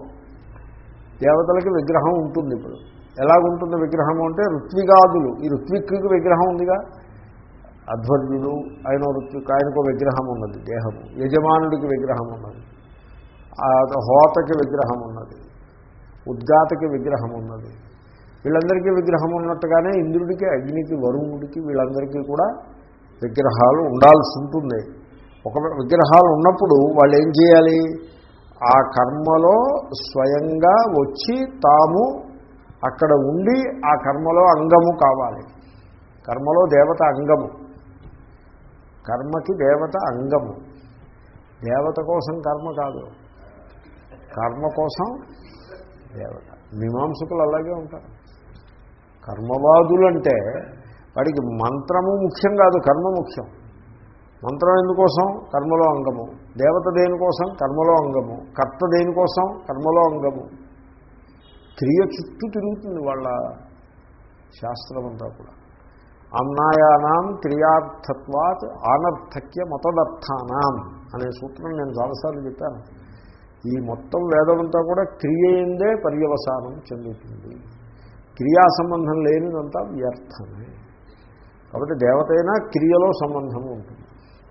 దేవతలకి విగ్రహం ఉంటుంది ఇప్పుడు ఎలాగుంటుంది విగ్రహం అంటే ఋత్విగాదులు ఈ ఋత్విక్కి విగ్రహం ఉందిగా అధ్వర్యుడు ఆయన ఋత్విక్ ఆయనకు విగ్రహం ఉన్నది దేహము యజమానుడికి విగ్రహం ఉన్నది ఆ హోతకి విగ్రహం ఉన్నది ఉద్గాతకి విగ్రహం ఉన్నది వీళ్ళందరికీ విగ్రహం ఉన్నట్టుగానే ఇంద్రుడికి అగ్నికి వరుణుడికి వీళ్ళందరికీ కూడా విగ్రహాలు ఉండాల్సి ఉంటుంది ఒక విగ్రహాలు ఉన్నప్పుడు వాళ్ళు ఏం చేయాలి ఆ కర్మలో స్వయంగా వచ్చి తాము అక్కడ ఉండి ఆ కర్మలో అంగము కావాలి కర్మలో దేవత అంగము కర్మకి దేవత అంగము దేవత కోసం కర్మ కాదు కర్మ కోసం దేవత మీమాంసకులు అలాగే ఉంటారు కర్మవాదులంటే వాడికి మంత్రము ముఖ్యం కాదు కర్మ ముఖ్యం మంత్రం ఎందుకోసం కర్మలో అంగము దేవత దేనికోసం కర్మలో అంగము కర్త దేనికోసం కర్మలో అంగము క్రియ చుట్టూ తిరుగుతుంది వాళ్ళ శాస్త్రం అంతా కూడా అమ్నాయానాం క్రియార్థత్వాత్ ఆనర్థక్య మతదర్థానాం అనే సూత్రం నేను చాలాసార్లు చెప్పాను ఈ మొత్తం వేదమంతా కూడా క్రియ ఎందే పర్యవసానం చెందుతుంది క్రియా సంబంధం లేనిదంతా వ్యర్థమే కాబట్టి దేవతైనా క్రియలో సంబంధము ఉంటుంది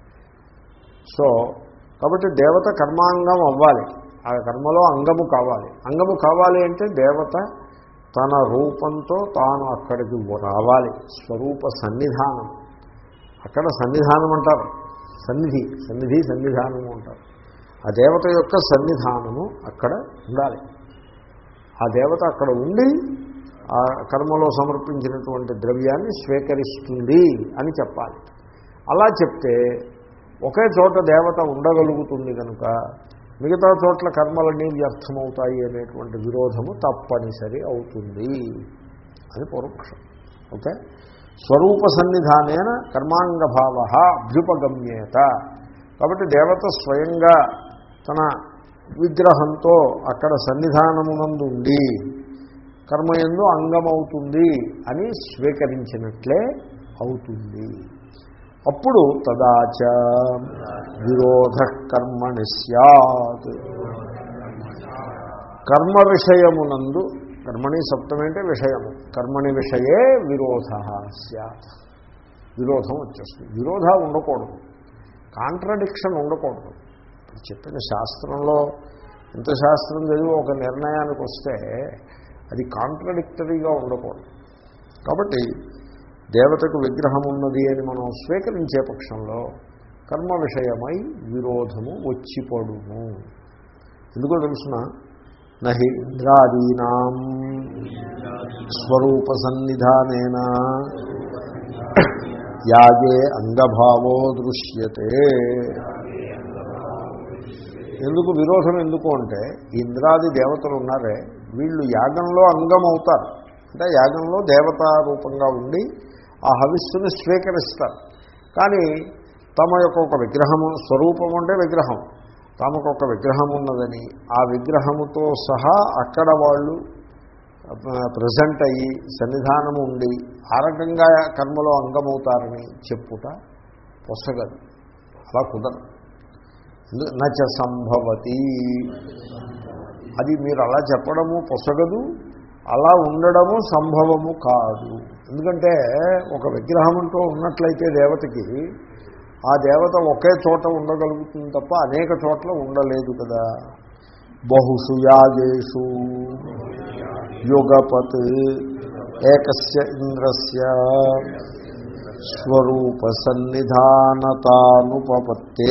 సో కాబట్టి దేవత కర్మాంగం అవ్వాలి ఆ కర్మలో అంగము కావాలి అంగము కావాలి అంటే దేవత తన రూపంతో తాను అక్కడికి రావాలి స్వరూప సన్నిధానం అక్కడ సన్నిధానం అంటారు సన్నిధి సన్నిధి సన్నిధానము అంటారు ఆ దేవత యొక్క సన్నిధానము అక్కడ ఉండాలి ఆ దేవత అక్కడ ఉండి ఆ కర్మలో సమర్పించినటువంటి ద్రవ్యాన్ని స్వీకరిస్తుంది అని చెప్పాలి అలా చెప్తే ఒకే చోట దేవత ఉండగలుగుతుంది కనుక మిగతా చోట్ల కర్మలన్నీ వ్యర్థమవుతాయి అనేటువంటి విరోధము తప్పనిసరి అవుతుంది అని పూర్వపక్షం ఓకే స్వరూప సన్నిధానేన కర్మాంగభావ అభ్యుపగమ్యేత కాబట్టి దేవత స్వయంగా తన విగ్రహంతో అక్కడ సన్నిధానమునందు ఉండి కర్మయందు అంగమవుతుంది అని స్వీకరించినట్లే అవుతుంది అప్పుడు తదాచ విరోధ కర్మణి సత్ కర్మ విషయమునందు కర్మణి సప్తమి అంటే విషయము కర్మణి విషయే విరోధ సత్ విరోధం వచ్చేస్తుంది విరోధ ఉండకూడదు కాంట్రడిక్షన్ ఉండకూడదు ఇప్పుడు చెప్పిన శాస్త్రంలో ఎంత శాస్త్రం చదివి ఒక నిర్ణయానికి వస్తే అది కాంట్రడిక్టరీగా ఉండకూడదు కాబట్టి దేవతకు విగ్రహం ఉన్నది అని మనం స్వీకరించే పక్షంలో కర్మ విషయమై విరోధము వచ్చిపడును ఎందుకో తెలుసిన నహి ఇంద్రాదీనాం స్వరూప సన్నిధానేన యాగే అంగభావో దృశ్యతే ఎందుకు విరోధం ఎందుకు అంటే ఇంద్రాది దేవతలు ఉన్నారే వీళ్ళు యాగంలో అంగం అవుతారు అంటే యాగంలో దేవతా రూపంగా ఉండి ఆ హవిస్సుని స్వీకరిస్తారు కానీ తమ యొక్క ఒక విగ్రహము స్వరూపం అంటే విగ్రహం తమకు ఒక విగ్రహం ఉన్నదని ఆ విగ్రహముతో సహా అక్కడ వాళ్ళు ప్రజెంట్ అయ్యి సన్నిధానము ఉండి ఆ రకంగా కర్మలో అంగమవుతారని చెప్పుట పొసగదు అలా కుదరదు నచ సంభవతి అది మీరు అలా చెప్పడము పొసగదు అలా ఉండడము సంభవము కాదు ఎందుకంటే ఒక విగ్రహం అంటూ ఉన్నట్లయితే దేవతకి ఆ దేవత ఒకే చోట ఉండగలుగుతుంది తప్ప అనేక చోట్ల ఉండలేదు కదా బహుషు యాగేషు యుగపత్ ఏకస్య ఇంద్రస్య స్వరూప సన్నిధానతానుపపత్తే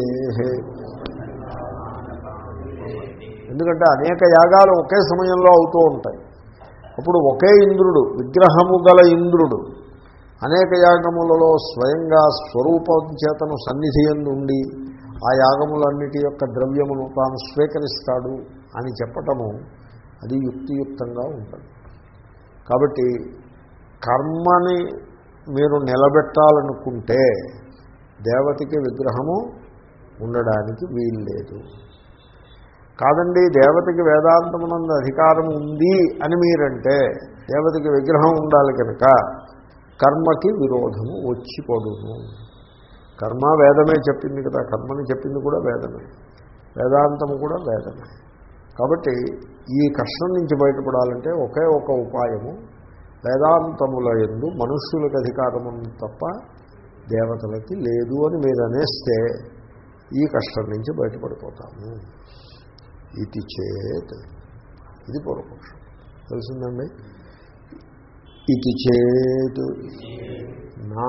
ఎందుకంటే అనేక యాగాలు ఒకే సమయంలో అవుతూ ఉంటాయి అప్పుడు ఒకే ఇంద్రుడు విగ్రహము గల ఇంద్రుడు అనేక యాగములలో స్వయంగా స్వరూపం చేతను సన్నిధి ఎందు ఉండి ఆ యాగములన్నిటి యొక్క ద్రవ్యమును తాను స్వీకరిస్తాడు అని చెప్పటము అది యుక్తియుక్తంగా ఉంటుంది కాబట్టి కర్మని మీరు నిలబెట్టాలనుకుంటే దేవతకి విగ్రహము ఉండడానికి వీల్లేదు కాదండి దేవతకి వేదాంతమునందు అధికారం ఉంది అని మీరంటే దేవతకి విగ్రహం ఉండాలి కనుక కర్మకి విరోధము వచ్చి పడును కర్మ వేదమే చెప్పింది కదా కర్మని చెప్పింది కూడా వేదమే వేదాంతము కూడా వేదమే కాబట్టి ఈ కష్టం నుంచి బయటపడాలంటే ఒకే ఒక ఉపాయము వేదాంతముల ఎందు మనుష్యులకు అధికారము తప్ప దేవతలకి లేదు అని మీరు అనేస్తే ఈ కష్టం నుంచి బయటపడిపోతాము ఇది చేత్ ఇది పూర్వపక్షం తెలిసిందండి ఇది చేత్ నా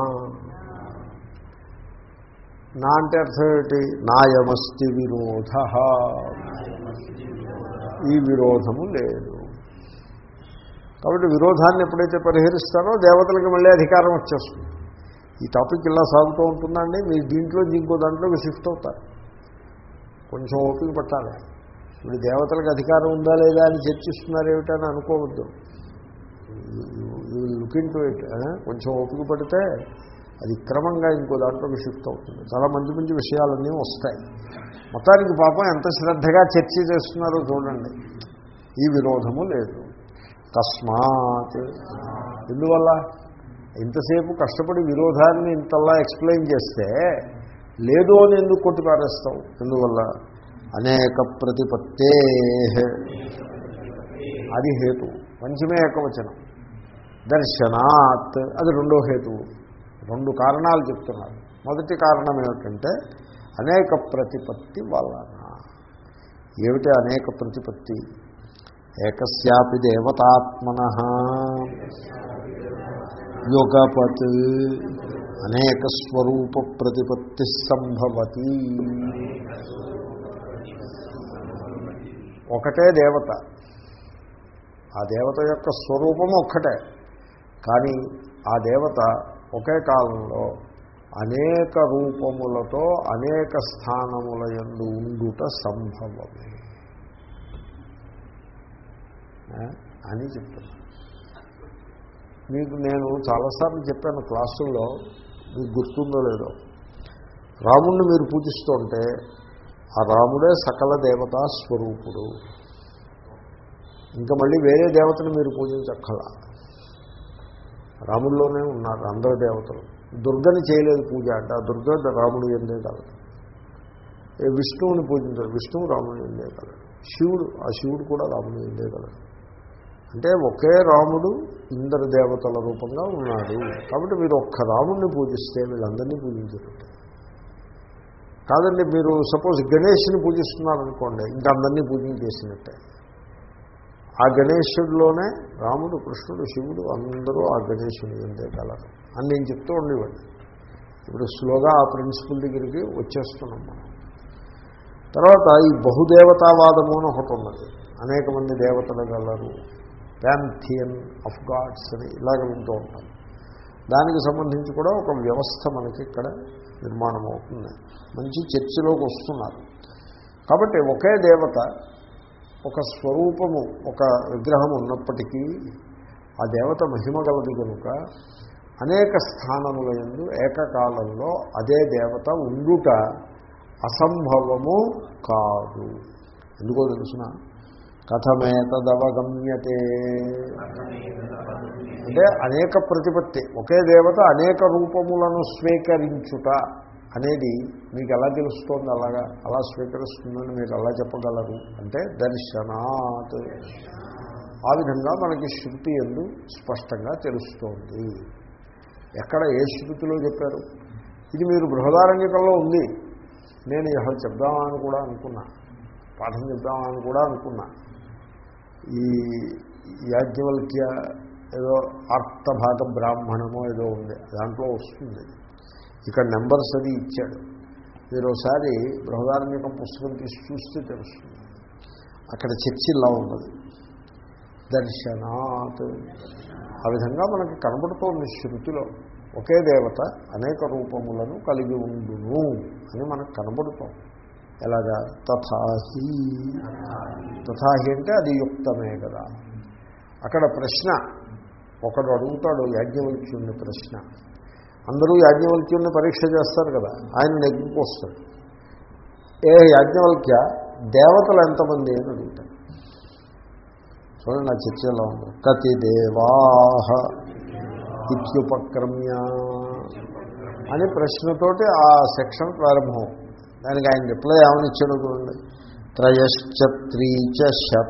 నా అంటే అర్థం ఏంటి నాయమస్తి విరోధ ఈ విరోధము లేదు కాబట్టి విరోధాన్ని ఎప్పుడైతే పరిహరిస్తారో దేవతలకు మళ్ళీ అధికారం వచ్చేస్తుంది ఈ టాపిక్ ఇలా సాగుతూ ఉంటుందండి మీరు దీంట్లో ఇంకో దాంట్లోకి షిఫ్ట్ అవుతారు కొంచెం ఓపిక పట్టాలి ఇప్పుడు దేవతలకు అధికారం ఉందా లేదా అని చర్చిస్తున్నారు ఏమిటని అనుకోవద్దు లుక్ ఇన్ టు ఇట్ కొంచెం ఓపిక పడితే అది క్రమంగా ఇంకో దాంట్లోకి షిఫ్ట్ అవుతుంది చాలా మంచి మంచి విషయాలన్నీ వస్తాయి మొత్తానికి పాపం ఎంత శ్రద్ధగా చర్చ చేస్తున్నారో చూడండి ఈ విరోధము లేదు తస్మాత్ ఎందువల్ల ఇంతసేపు కష్టపడి విరోధాన్ని ఇంతలా ఎక్స్ప్లెయిన్ చేస్తే లేదు అని ఎందుకు కొట్టి పారేస్తావు ఎందువల్ల అనేక ప్రతిపత్తే అది హేతు పంచమే ఏకవచనం దర్శనాత్ అది రెండో హేతువు రెండు కారణాలు చెప్తున్నారు మొదటి కారణం ఏమిటంటే అనేక ప్రతిపత్తి వలన ఏమిటి అనేక ప్రతిపత్తి ఏకస్యాపి దేవతాత్మన యుగపత్ అనేక స్వరూప ప్రతిపత్తి సంభవతి ఒకటే దేవత ఆ దేవత యొక్క స్వరూపము ఒక్కటే కానీ ఆ దేవత ఒకే కాలంలో అనేక రూపములతో అనేక స్థానముల ఎందు ఉండుట సంభవమే అని చెప్తున్నా మీకు నేను చాలాసార్లు చెప్పాను క్లాసుల్లో మీకు గుర్తుందో లేదో రాముణ్ణి మీరు పూజిస్తుంటే ఆ రాముడే సకల దేవతా స్వరూపుడు ఇంకా మళ్ళీ వేరే దేవతను మీరు పూజించక్కల రాముల్లోనే ఉన్నారు అందరు దేవతలు దుర్గని చేయలేదు పూజ అంటే ఆ దుర్గ రాముడు ఎందే కలదు విష్ణువుని పూజించారు విష్ణువు రాముడు ఎందే కలడు శివుడు ఆ శివుడు కూడా రాముడు ఎందే కలడు అంటే ఒకే రాముడు ఇందరు దేవతల రూపంగా ఉన్నాడు కాబట్టి మీరు ఒక్క రాముడిని పూజిస్తే వీళ్ళందరినీ పూజించారు కాదండి మీరు సపోజ్ గణేష్ని పూజిస్తున్నారనుకోండి ఇంకా అందరినీ పూజించేసినట్టే ఆ గణేశుడిలోనే రాముడు కృష్ణుడు శివుడు అందరూ ఆ గణేశుని ఉండే కలరు అని నేను చెప్తూ ఉండేవాడిని ఇప్పుడు స్లోగా ఆ ప్రిన్సిపల్ దగ్గరికి వచ్చేస్తున్నాం మనం తర్వాత ఈ బహుదేవతావాదము అని ఒకటి ఉన్నది అనేక మంది దేవతలు గలరు ప్యాంథియన్ ఆఫ్ గాడ్స్ అని ఇలాగ వింటూ ఉంటాం దానికి సంబంధించి కూడా ఒక వ్యవస్థ మనకి ఇక్కడ నిర్మాణం అవుతుంది మంచి చర్చలోకి వస్తున్నారు కాబట్టి ఒకే దేవత ఒక స్వరూపము ఒక విగ్రహం ఉన్నప్పటికీ ఆ దేవత మహిమ గలది కనుక అనేక స్థానముల ఎందు ఏకకాలంలో అదే దేవత ఉండుట అసంభవము కాదు ఎందుకో తెలుసిన కథమేతదవగమ్యతే అంటే అనేక ప్రతిపత్తి ఒకే దేవత అనేక రూపములను స్వీకరించుట అనేది మీకు ఎలా తెలుస్తోంది అలాగా అలా స్వీకరిస్తుందని మీరు ఎలా చెప్పగలరు అంటే దర్శనాత్ ఆ విధంగా మనకి శృతి ఎందు స్పష్టంగా తెలుస్తోంది ఎక్కడ ఏ శృతిలో చెప్పారు ఇది మీరు బృహదారణ్యకంలో ఉంది నేను ఇహ చెప్దామని కూడా అనుకున్నా పాఠం చెప్దామని కూడా అనుకున్నా ఈ యాజ్ఞవల్క్య ఏదో అర్థభాగ బ్రాహ్మణమో ఏదో ఉంది దాంట్లో వస్తుంది ఇక్కడ నెంబర్స్ అది ఇచ్చాడు మీరు ఒకసారి బృహదారణ్యకం పుస్తకం తీసి చూస్తే తెలుస్తుంది అక్కడ చర్చిలా ఉన్నది దర్శనాత్ ఆ విధంగా మనకి కనబడుతోంది శృతిలో ఒకే దేవత అనేక రూపములను కలిగి ఉండును అని మనకు కనబడుతోంది ఎలాగా తథాహి తథాహి అంటే అది యుక్తమే కదా అక్కడ ప్రశ్న ఒకడు అడుగుతాడు యాజ్ఞవల్క్యుని ప్రశ్న అందరూ యాజ్ఞవల్క్యుని పరీక్ష చేస్తారు కదా ఆయన నెగ్గుకొస్తాడు ఏ యాజ్ఞవల్క్య దేవతలు ఎంతమంది అని అడుగుతాడు చూడండి నా చర్చలో ఉంది కతి దేవాహ ఇత్యుపక్రమ్య అని ప్రశ్నతోటి ఆ సెక్షన్ ప్రారంభం దానికి ఆయన రిప్లై ఏమని ఇచ్చాడు చూడండి త్రయశ్చత్రీచ శత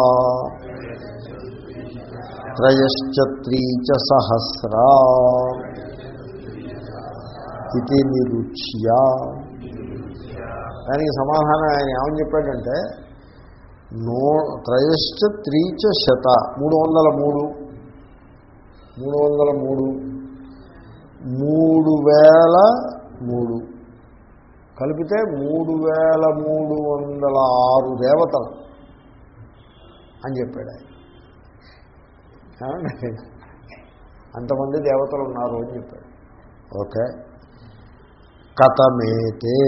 త్రయశ్చత్రీచ సహస్రా ఇది నిరుచ్య దానికి సమాధానం ఆయన ఏమని చెప్పాడంటే నో త్రయశ్చ త్రీచ శత మూడు వందల మూడు మూడు వందల మూడు మూడు వేల మూడు కలిపితే మూడు వేల మూడు వందల ఆరు దేవతలు అని చెప్పాడు ఆయన ఏమండి? అంతమంది దేవతలు ఉన్నారు అని చెప్పాడు ఓకే కథమేతే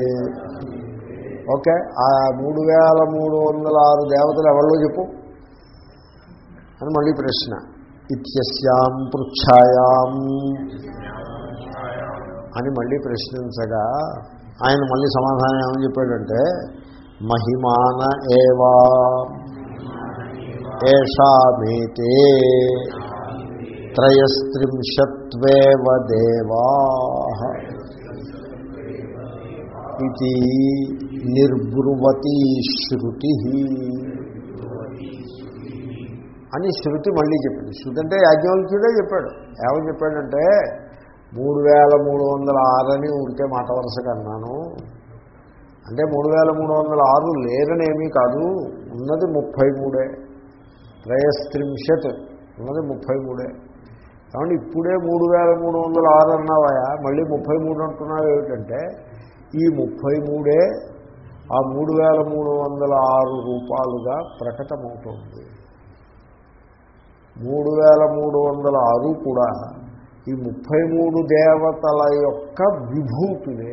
ఓకే ఆ మూడు వేల మూడు వందల ఆరు దేవతలు ఎవరిలో చెప్పు అని మళ్ళీ ప్రశ్న ఇత్యస్యాం పృచ్ఛాయాం అని మళ్ళీ ప్రశ్నించగా ఆయన మళ్ళీ సమాధానం ఏమని చెప్పాడంటే మహిమాన ఏవా ఏషామేతే త్రయస్త్రింశత్వేవ దేవా ఇది నిర్బ్రువతి శృతి అని శృతి మళ్ళీ చెప్పింది శృతి అంటే యాజ్ఞవల్క్యుడే చెప్పాడు ఏమని చెప్పాడంటే మూడు వేల మూడు వందల ఆరని ఉంటే మాట వరుసగా అన్నాను అంటే మూడు వేల మూడు వందల ఆరు లేరనేమీ కాదు ఉన్నది ముప్పై మూడే త్రయస్త్రింశత్ ఉన్నది ముప్పై మూడే కాబట్టి ఇప్పుడే మూడు వేల మూడు వందల ఆరు అన్నావాయా మళ్ళీ ముప్పై మూడు అంటున్నావు ఏమిటంటే ఈ ముప్పై మూడే ఆ మూడు వేల మూడు వందల ఆరు రూపాయలుగా ప్రకటమవుతోంది మూడు వేల మూడు వందల ఆరు కూడా ఈ ముప్పై మూడు దేవతల యొక్క విభూతులే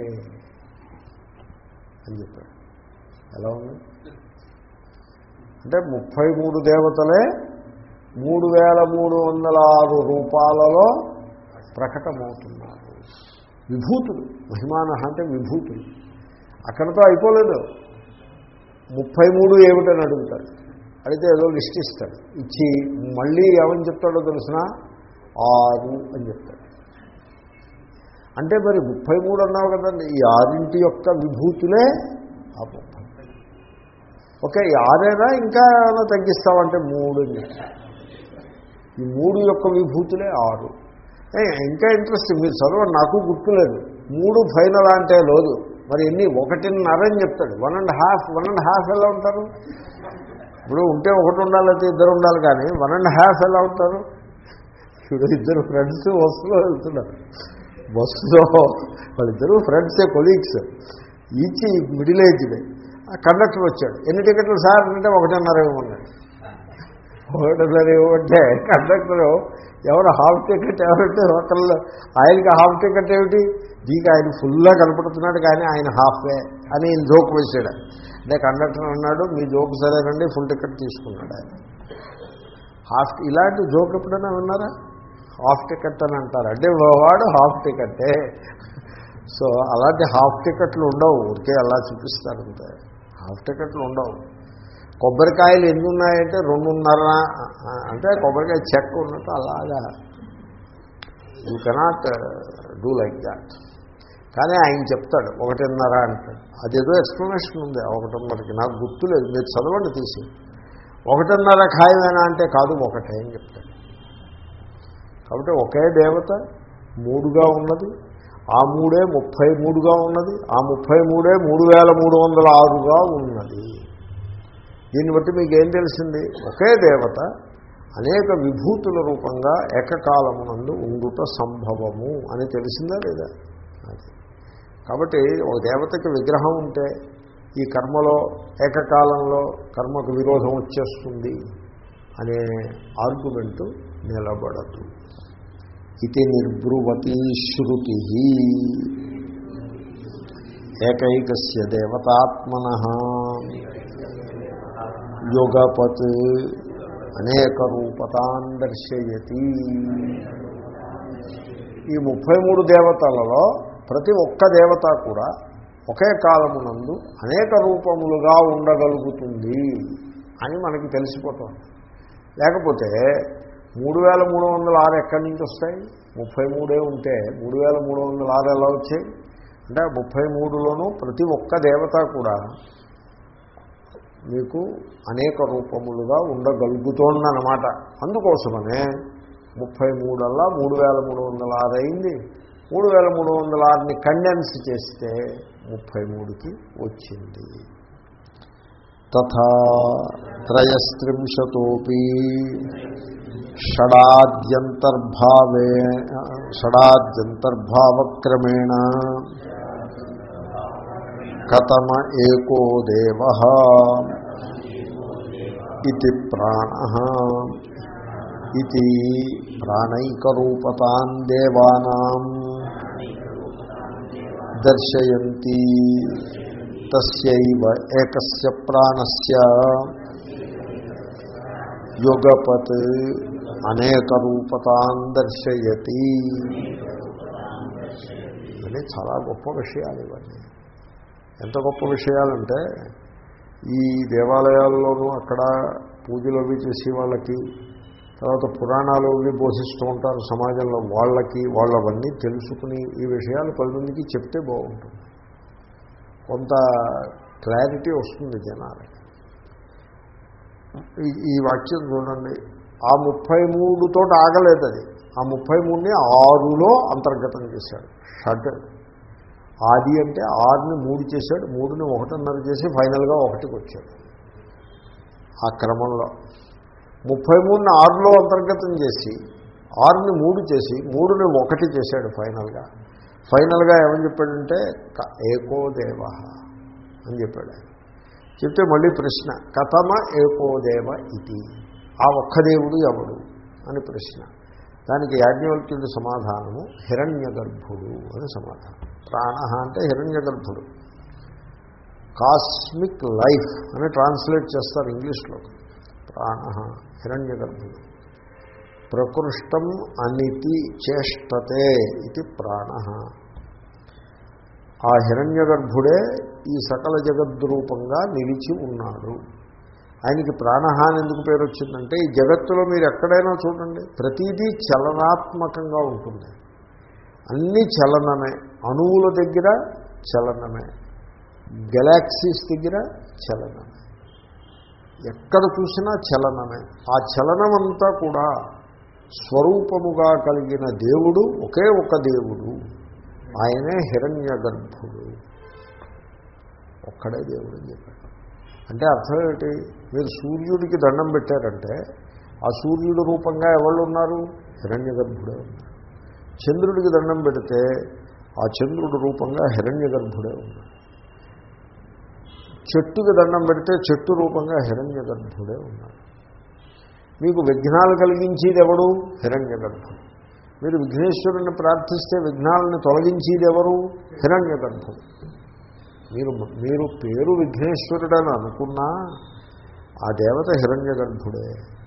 అని చెప్పాడు ఎలా ఉంది అంటే ముప్పై మూడు దేవతలే మూడు వేల మూడు వందల ఆరు రూపాయలలో ప్రకటమవుతున్నారు విభూతులు మహిమాన అంటే విభూతులు అక్కడితో అయిపోలేదు ముప్పై మూడు ఏమిటని అడుగుతాడు అడిగితే ఏదో లిస్ట్ ఇస్తాడు ఇచ్చి మళ్ళీ ఏమని చెప్తాడో తెలిసిన ఆరు అని చెప్తాడు అంటే మరి ముప్పై మూడు అన్నావు కదండి ఈ ఆరింటి యొక్క విభూతులే ఆ ముప్పై ఓకే ఈ ఆరేనా ఇంకా ఏమైనా తగ్గిస్తామంటే మూడు అని చెప్తాడు ఈ మూడు యొక్క విభూతులే ఆరు ఏ, ఇంకా ఇంట్రెస్ట్ మీరు చదవండి నాకు గుర్తులేదు మూడు ఫైనల్ అంటే లేదు మరి ఎన్ని ఒకటిన్నర అని చెప్తాడు one and half one and half ఎలా ఉంటారు ఇప్పుడు ఉంటే ఒకటి ఉండాలి అయితే ఇద్దరు ఉండాలి కానీ వన్ అండ్ హాఫ్ ఎలా ఉంటారు ఇప్పుడు ఇద్దరు ఫ్రెండ్స్ బస్సులో వెళ్తున్నారు బస్సులో వాళ్ళిద్దరు ఫ్రెండ్సే కొలీగ్స్ ఈచ్ మిడిల్ ఏజ్డ్ ఆ కండక్టర్ వచ్చాడు ఎన్ని టికెట్లు సార్ అంటే ఒకటిన్నర ఇవ్వమన్నాడు ఒకటిన్నర ఇవ్వమంటే కండక్టర్ ఎవరు హాఫ్ టికెట్ ఎవరంటే ఒకళ్ళు ఆయనకి హాఫ్ టికెట్ ఏమిటి దీనికి ఆయన ఫుల్గా కనపడుతున్నాడు కానీ ఆయన హాఫే అని ఈయన జోక్ వేసాడు అంటే కండక్టర్ అన్నాడు మీ జోక్ సరేనండి ఫుల్ టికెట్ తీసుకున్నాడు ఆయన హాఫ్ ఇలాంటి జోక్ ఎప్పుడైనా విన్నారా హాఫ్ టికెట్ అని అంటారు అంటే వాడు హాఫ్ టికెట్టే సో అలాంటి హాఫ్ టికెట్లు ఉండవు ఊరికే అలా చూపిస్తారంతే హాఫ్ టికెట్లు ఉండవు కొబ్బరికాయలు ఎన్ని ఉన్నాయంటే రెండున్నర అంటే కొబ్బరికాయ చెక్క ఉన్నట్టు అలాగా you cannot do like that కానీ ఆయన చెప్తాడు ఒకటిన్నర అంటాడు అదేదో ఎక్స్ప్లెనేషన్ ఉంది ఆ ఒకటిన్నరకి నాకు గుర్తులేదు మీరు చదవండి తీసి ఒకటిన్నర ఖాయమేనా అంటే కాదు ఒకటే అని చెప్తాడు కాబట్టి ఒకే దేవత మూడుగా ఉన్నది ఆ మూడే ముప్పై మూడుగా ఉన్నది ఆ ముప్పై మూడే మూడు వేల మూడు వందల ఆరుగా ఉన్నది దీన్ని బట్టి మీకు ఏం తెలిసింది ఒకే దేవత అనేక విభూతుల రూపంగా ఏకకాలమునందు ఉండుట సంభవము అని తెలిసిందా లేదా అది కాబట్టి ఒక దేవతకి విగ్రహం ఉంటే ఈ కర్మలో ఏకకాలంలో కర్మకు విరోధం వచ్చేస్తుంది అనే ఆర్గ్యుమెంటు నిలబడదు ఇది నిర్బ్రువతి శృతి ఏకైకస్య దేవతాత్మన యుగపత్ అనేక రూపతాన్ దర్శయతి ఈ ముప్పై మూడు దేవతలలో ప్రతి ఒక్క దేవత కూడా ఒకే కాలమునందు అనేక రూపములుగా ఉండగలుగుతుంది అని మనకి తెలిసిపోతుంది లేకపోతే మూడు వేల మూడు వందల ఆరు ఎక్కడి నుంచి వస్తాయి ముప్పై మూడే ఉంటే మూడు వేల మూడు వందల ఆరు ఎలా వచ్చాయి అంటే ముప్పై మూడులోనూ ప్రతి ఒక్క దేవత కూడా మీకు అనేక రూపములుగా ఉండగలుగుతోందన్నమాట అందుకోసమనే ముప్పై మూడల్లా మూడు వేల మూడు వందల ఆరు అయింది మూడు వేల మూడు వందల ఆరుని కండెన్స్ చేస్తే ముప్పై మూడుకి వచ్చింది తథా త్రయస్త్రింశతోపి షడాద్యంతర్భావే షడాద్యంతర్భావక్రమేణ కథమ ఏకో దేవ ఇది ప్రాణ ఇది ప్రాణైకరూపతాన్ దేవానాం దర్శయంతి తస్యైవ ఏకస్య ప్రాణస్య యుగపత్ అనేక రూపతాన్ దర్శయతి ఇవన్నీ చాలా గొప్ప విషయాలు ఇవన్నీ ఎంత గొప్ప విషయాలంటే ఈ దేవాలయాల్లోనూ అక్కడ పూజలు అవి చేసే వాళ్ళకి తర్వాత పురాణాలు అవి బోధిస్తూ ఉంటారు సమాజంలో వాళ్ళకి వాళ్ళవన్నీ తెలుసుకుని ఈ విషయాలు పది మందికి చెప్తే బాగుంటుంది కొంత క్లారిటీ వస్తుంది జనాలకి ఈ- ఈ వాక్యం చూడండి ఆ ముప్పై మూడుతో ఆగలేదు అది ఆ ముప్పై మూడుని ఆరులో అంతర్గతం చేశాడు షడ్ ఆది అంటే ఆరుని మూడు చేశాడు మూడుని ఒకటిన్నర చేసి ఫైనల్గా ఒకటికి వచ్చాడు ఆ క్రమంలో ముప్పై మూడుని ఆరులో అంతర్గతం చేసి ఆరుని మూడు చేసి మూడుని ఒకటి చేశాడు ఫైనల్గా ఫైనల్గా ఏమని చెప్పాడంటే క- ఏకో దేవ అని చెప్పాడు ఆయన. చెప్తే మళ్ళీ ప్రశ్న కథమ ఏకో దేవ ఇది ఆ ఒక్క దేవుడు ఎవడు అని ప్రశ్న దానికి యాజ్ఞవల్క్యుడి సమాధానము హిరణ్య గర్భుడు అని సమాధానం ప్రాణ అంటే హిరణ్య గర్భుడు కాస్మిక్ లైఫ్ అని ట్రాన్స్లేట్ చేస్తారు ఇంగ్లీష్లో ప్రాణ హిరణ్య గర్భుడు ప్రకృష్టం అనితి చేష్టతే ఇది ప్రాణ ఆ హిరణ్య గర్భుడే ఈ సకల జగద్రూపంగా నిలిచి ఉన్నాడు ఆయనకి ప్రాణహాని ఎందుకు పేరు వచ్చిందంటే ఈ జగత్తులో మీరు ఎక్కడైనా చూడండి ప్రతిదీ చలనాత్మకంగా ఉంటుంది అన్నీ చలనమే అణువుల దగ్గర చలనమే గెలాక్సీస్ దగ్గర చలనమే ఎక్కడ చూసినా చలనమే ఆ చలనమంతా కూడా స్వరూపముగా కలిగిన దేవుడు ఒకే ఒక దేవుడు ఆయనే హిరణ్య గర్భుడు ఒక్కడే దేవుడు అని చెప్పాడు అంటే అర్థం ఏమిటి మీరు సూర్యుడికి దండం పెట్టారంటే ఆ సూర్యుడు రూపంగా ఎవరు ఉన్నారు హిరణ్య గర్భుడే ఉన్నారు చంద్రుడికి దండం పెడితే ఆ చంద్రుడు రూపంగా హిరణ్య గర్భుడే ఉన్నాడు చెట్టుకి దండం పెడితే చెట్టు రూపంగా హిరణ్య గర్భుడే ఉన్నాడు మీకు విఘ్నాలు కలిగించేది ఎవడు హిరణ్య గర్భుడు మీరు విఘ్నేశ్వరుని ప్రార్థిస్తే విఘ్నాలను తొలగించేది ఎవరు హిరణ్య గర్భుడు మీరు మీరు పేరు విఘ్నేశ్వరుడని అనుకున్నా ఆ దేవత హిరణ్య గర్భుడే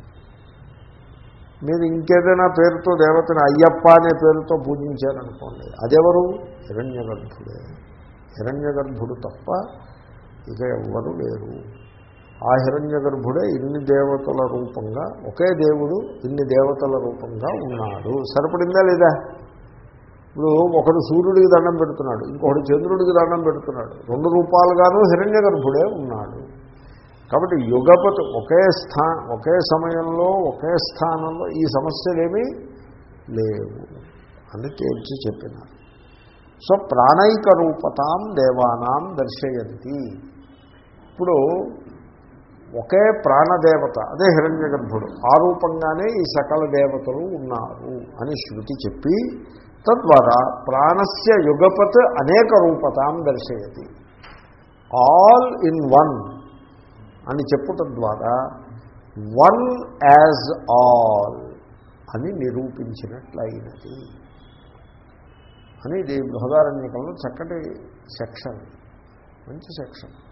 మీరు ఇంకేదైనా పేరుతో దేవతని అయ్యప్ప అనే పేరుతో పూజించారనుకోండి అదెవరు హిరణ్య గర్భుడే హిరణ్య గర్భుడు తప్ప ఇక ఎవ్వరు లేరు ఆ హిరణ్య గర్భుడే ఇన్ని దేవతల రూపంగా ఒకే దేవుడు ఇన్ని దేవతల రూపంగా ఉన్నాడు సరిపడిందా లేదా ఇప్పుడు ఒకడు సూర్యుడికి దండం పెడుతున్నాడు ఇంకొకడు చంద్రుడికి దండం పెడుతున్నాడు రెండు రూపాలుగాను హిరణ్య గర్భుడే ఉన్నాడు కాబట్టి యుగపతి ఒకే స్థా ఒకే సమయంలో ఒకే స్థానంలో ఈ సమస్యలేమీ లేవు అని తేల్చి చెప్పినారు సో ప్రాణైక రూపతాం దేవానాం దర్శయంతి ఇప్పుడు ఒకే ప్రాణదేవత అదే హిరణ్య గర్భుడు ఆ రూపంగానే ఈ సకల దేవతలు ఉన్నారు అని శృతి చెప్పి తద్వారా ప్రాణస్య యుగపత్ అనేక రూపతాం దర్శయతి ఆల్ ఇన్ వన్ అని చెప్పుట ద్వారా వన్ యాజ్ ఆల్ అని నిరూపించినట్లయినది అని ఇది బృహదారణ్యకంలో చక్కటి సెక్షన్ మంచి సెక్షన్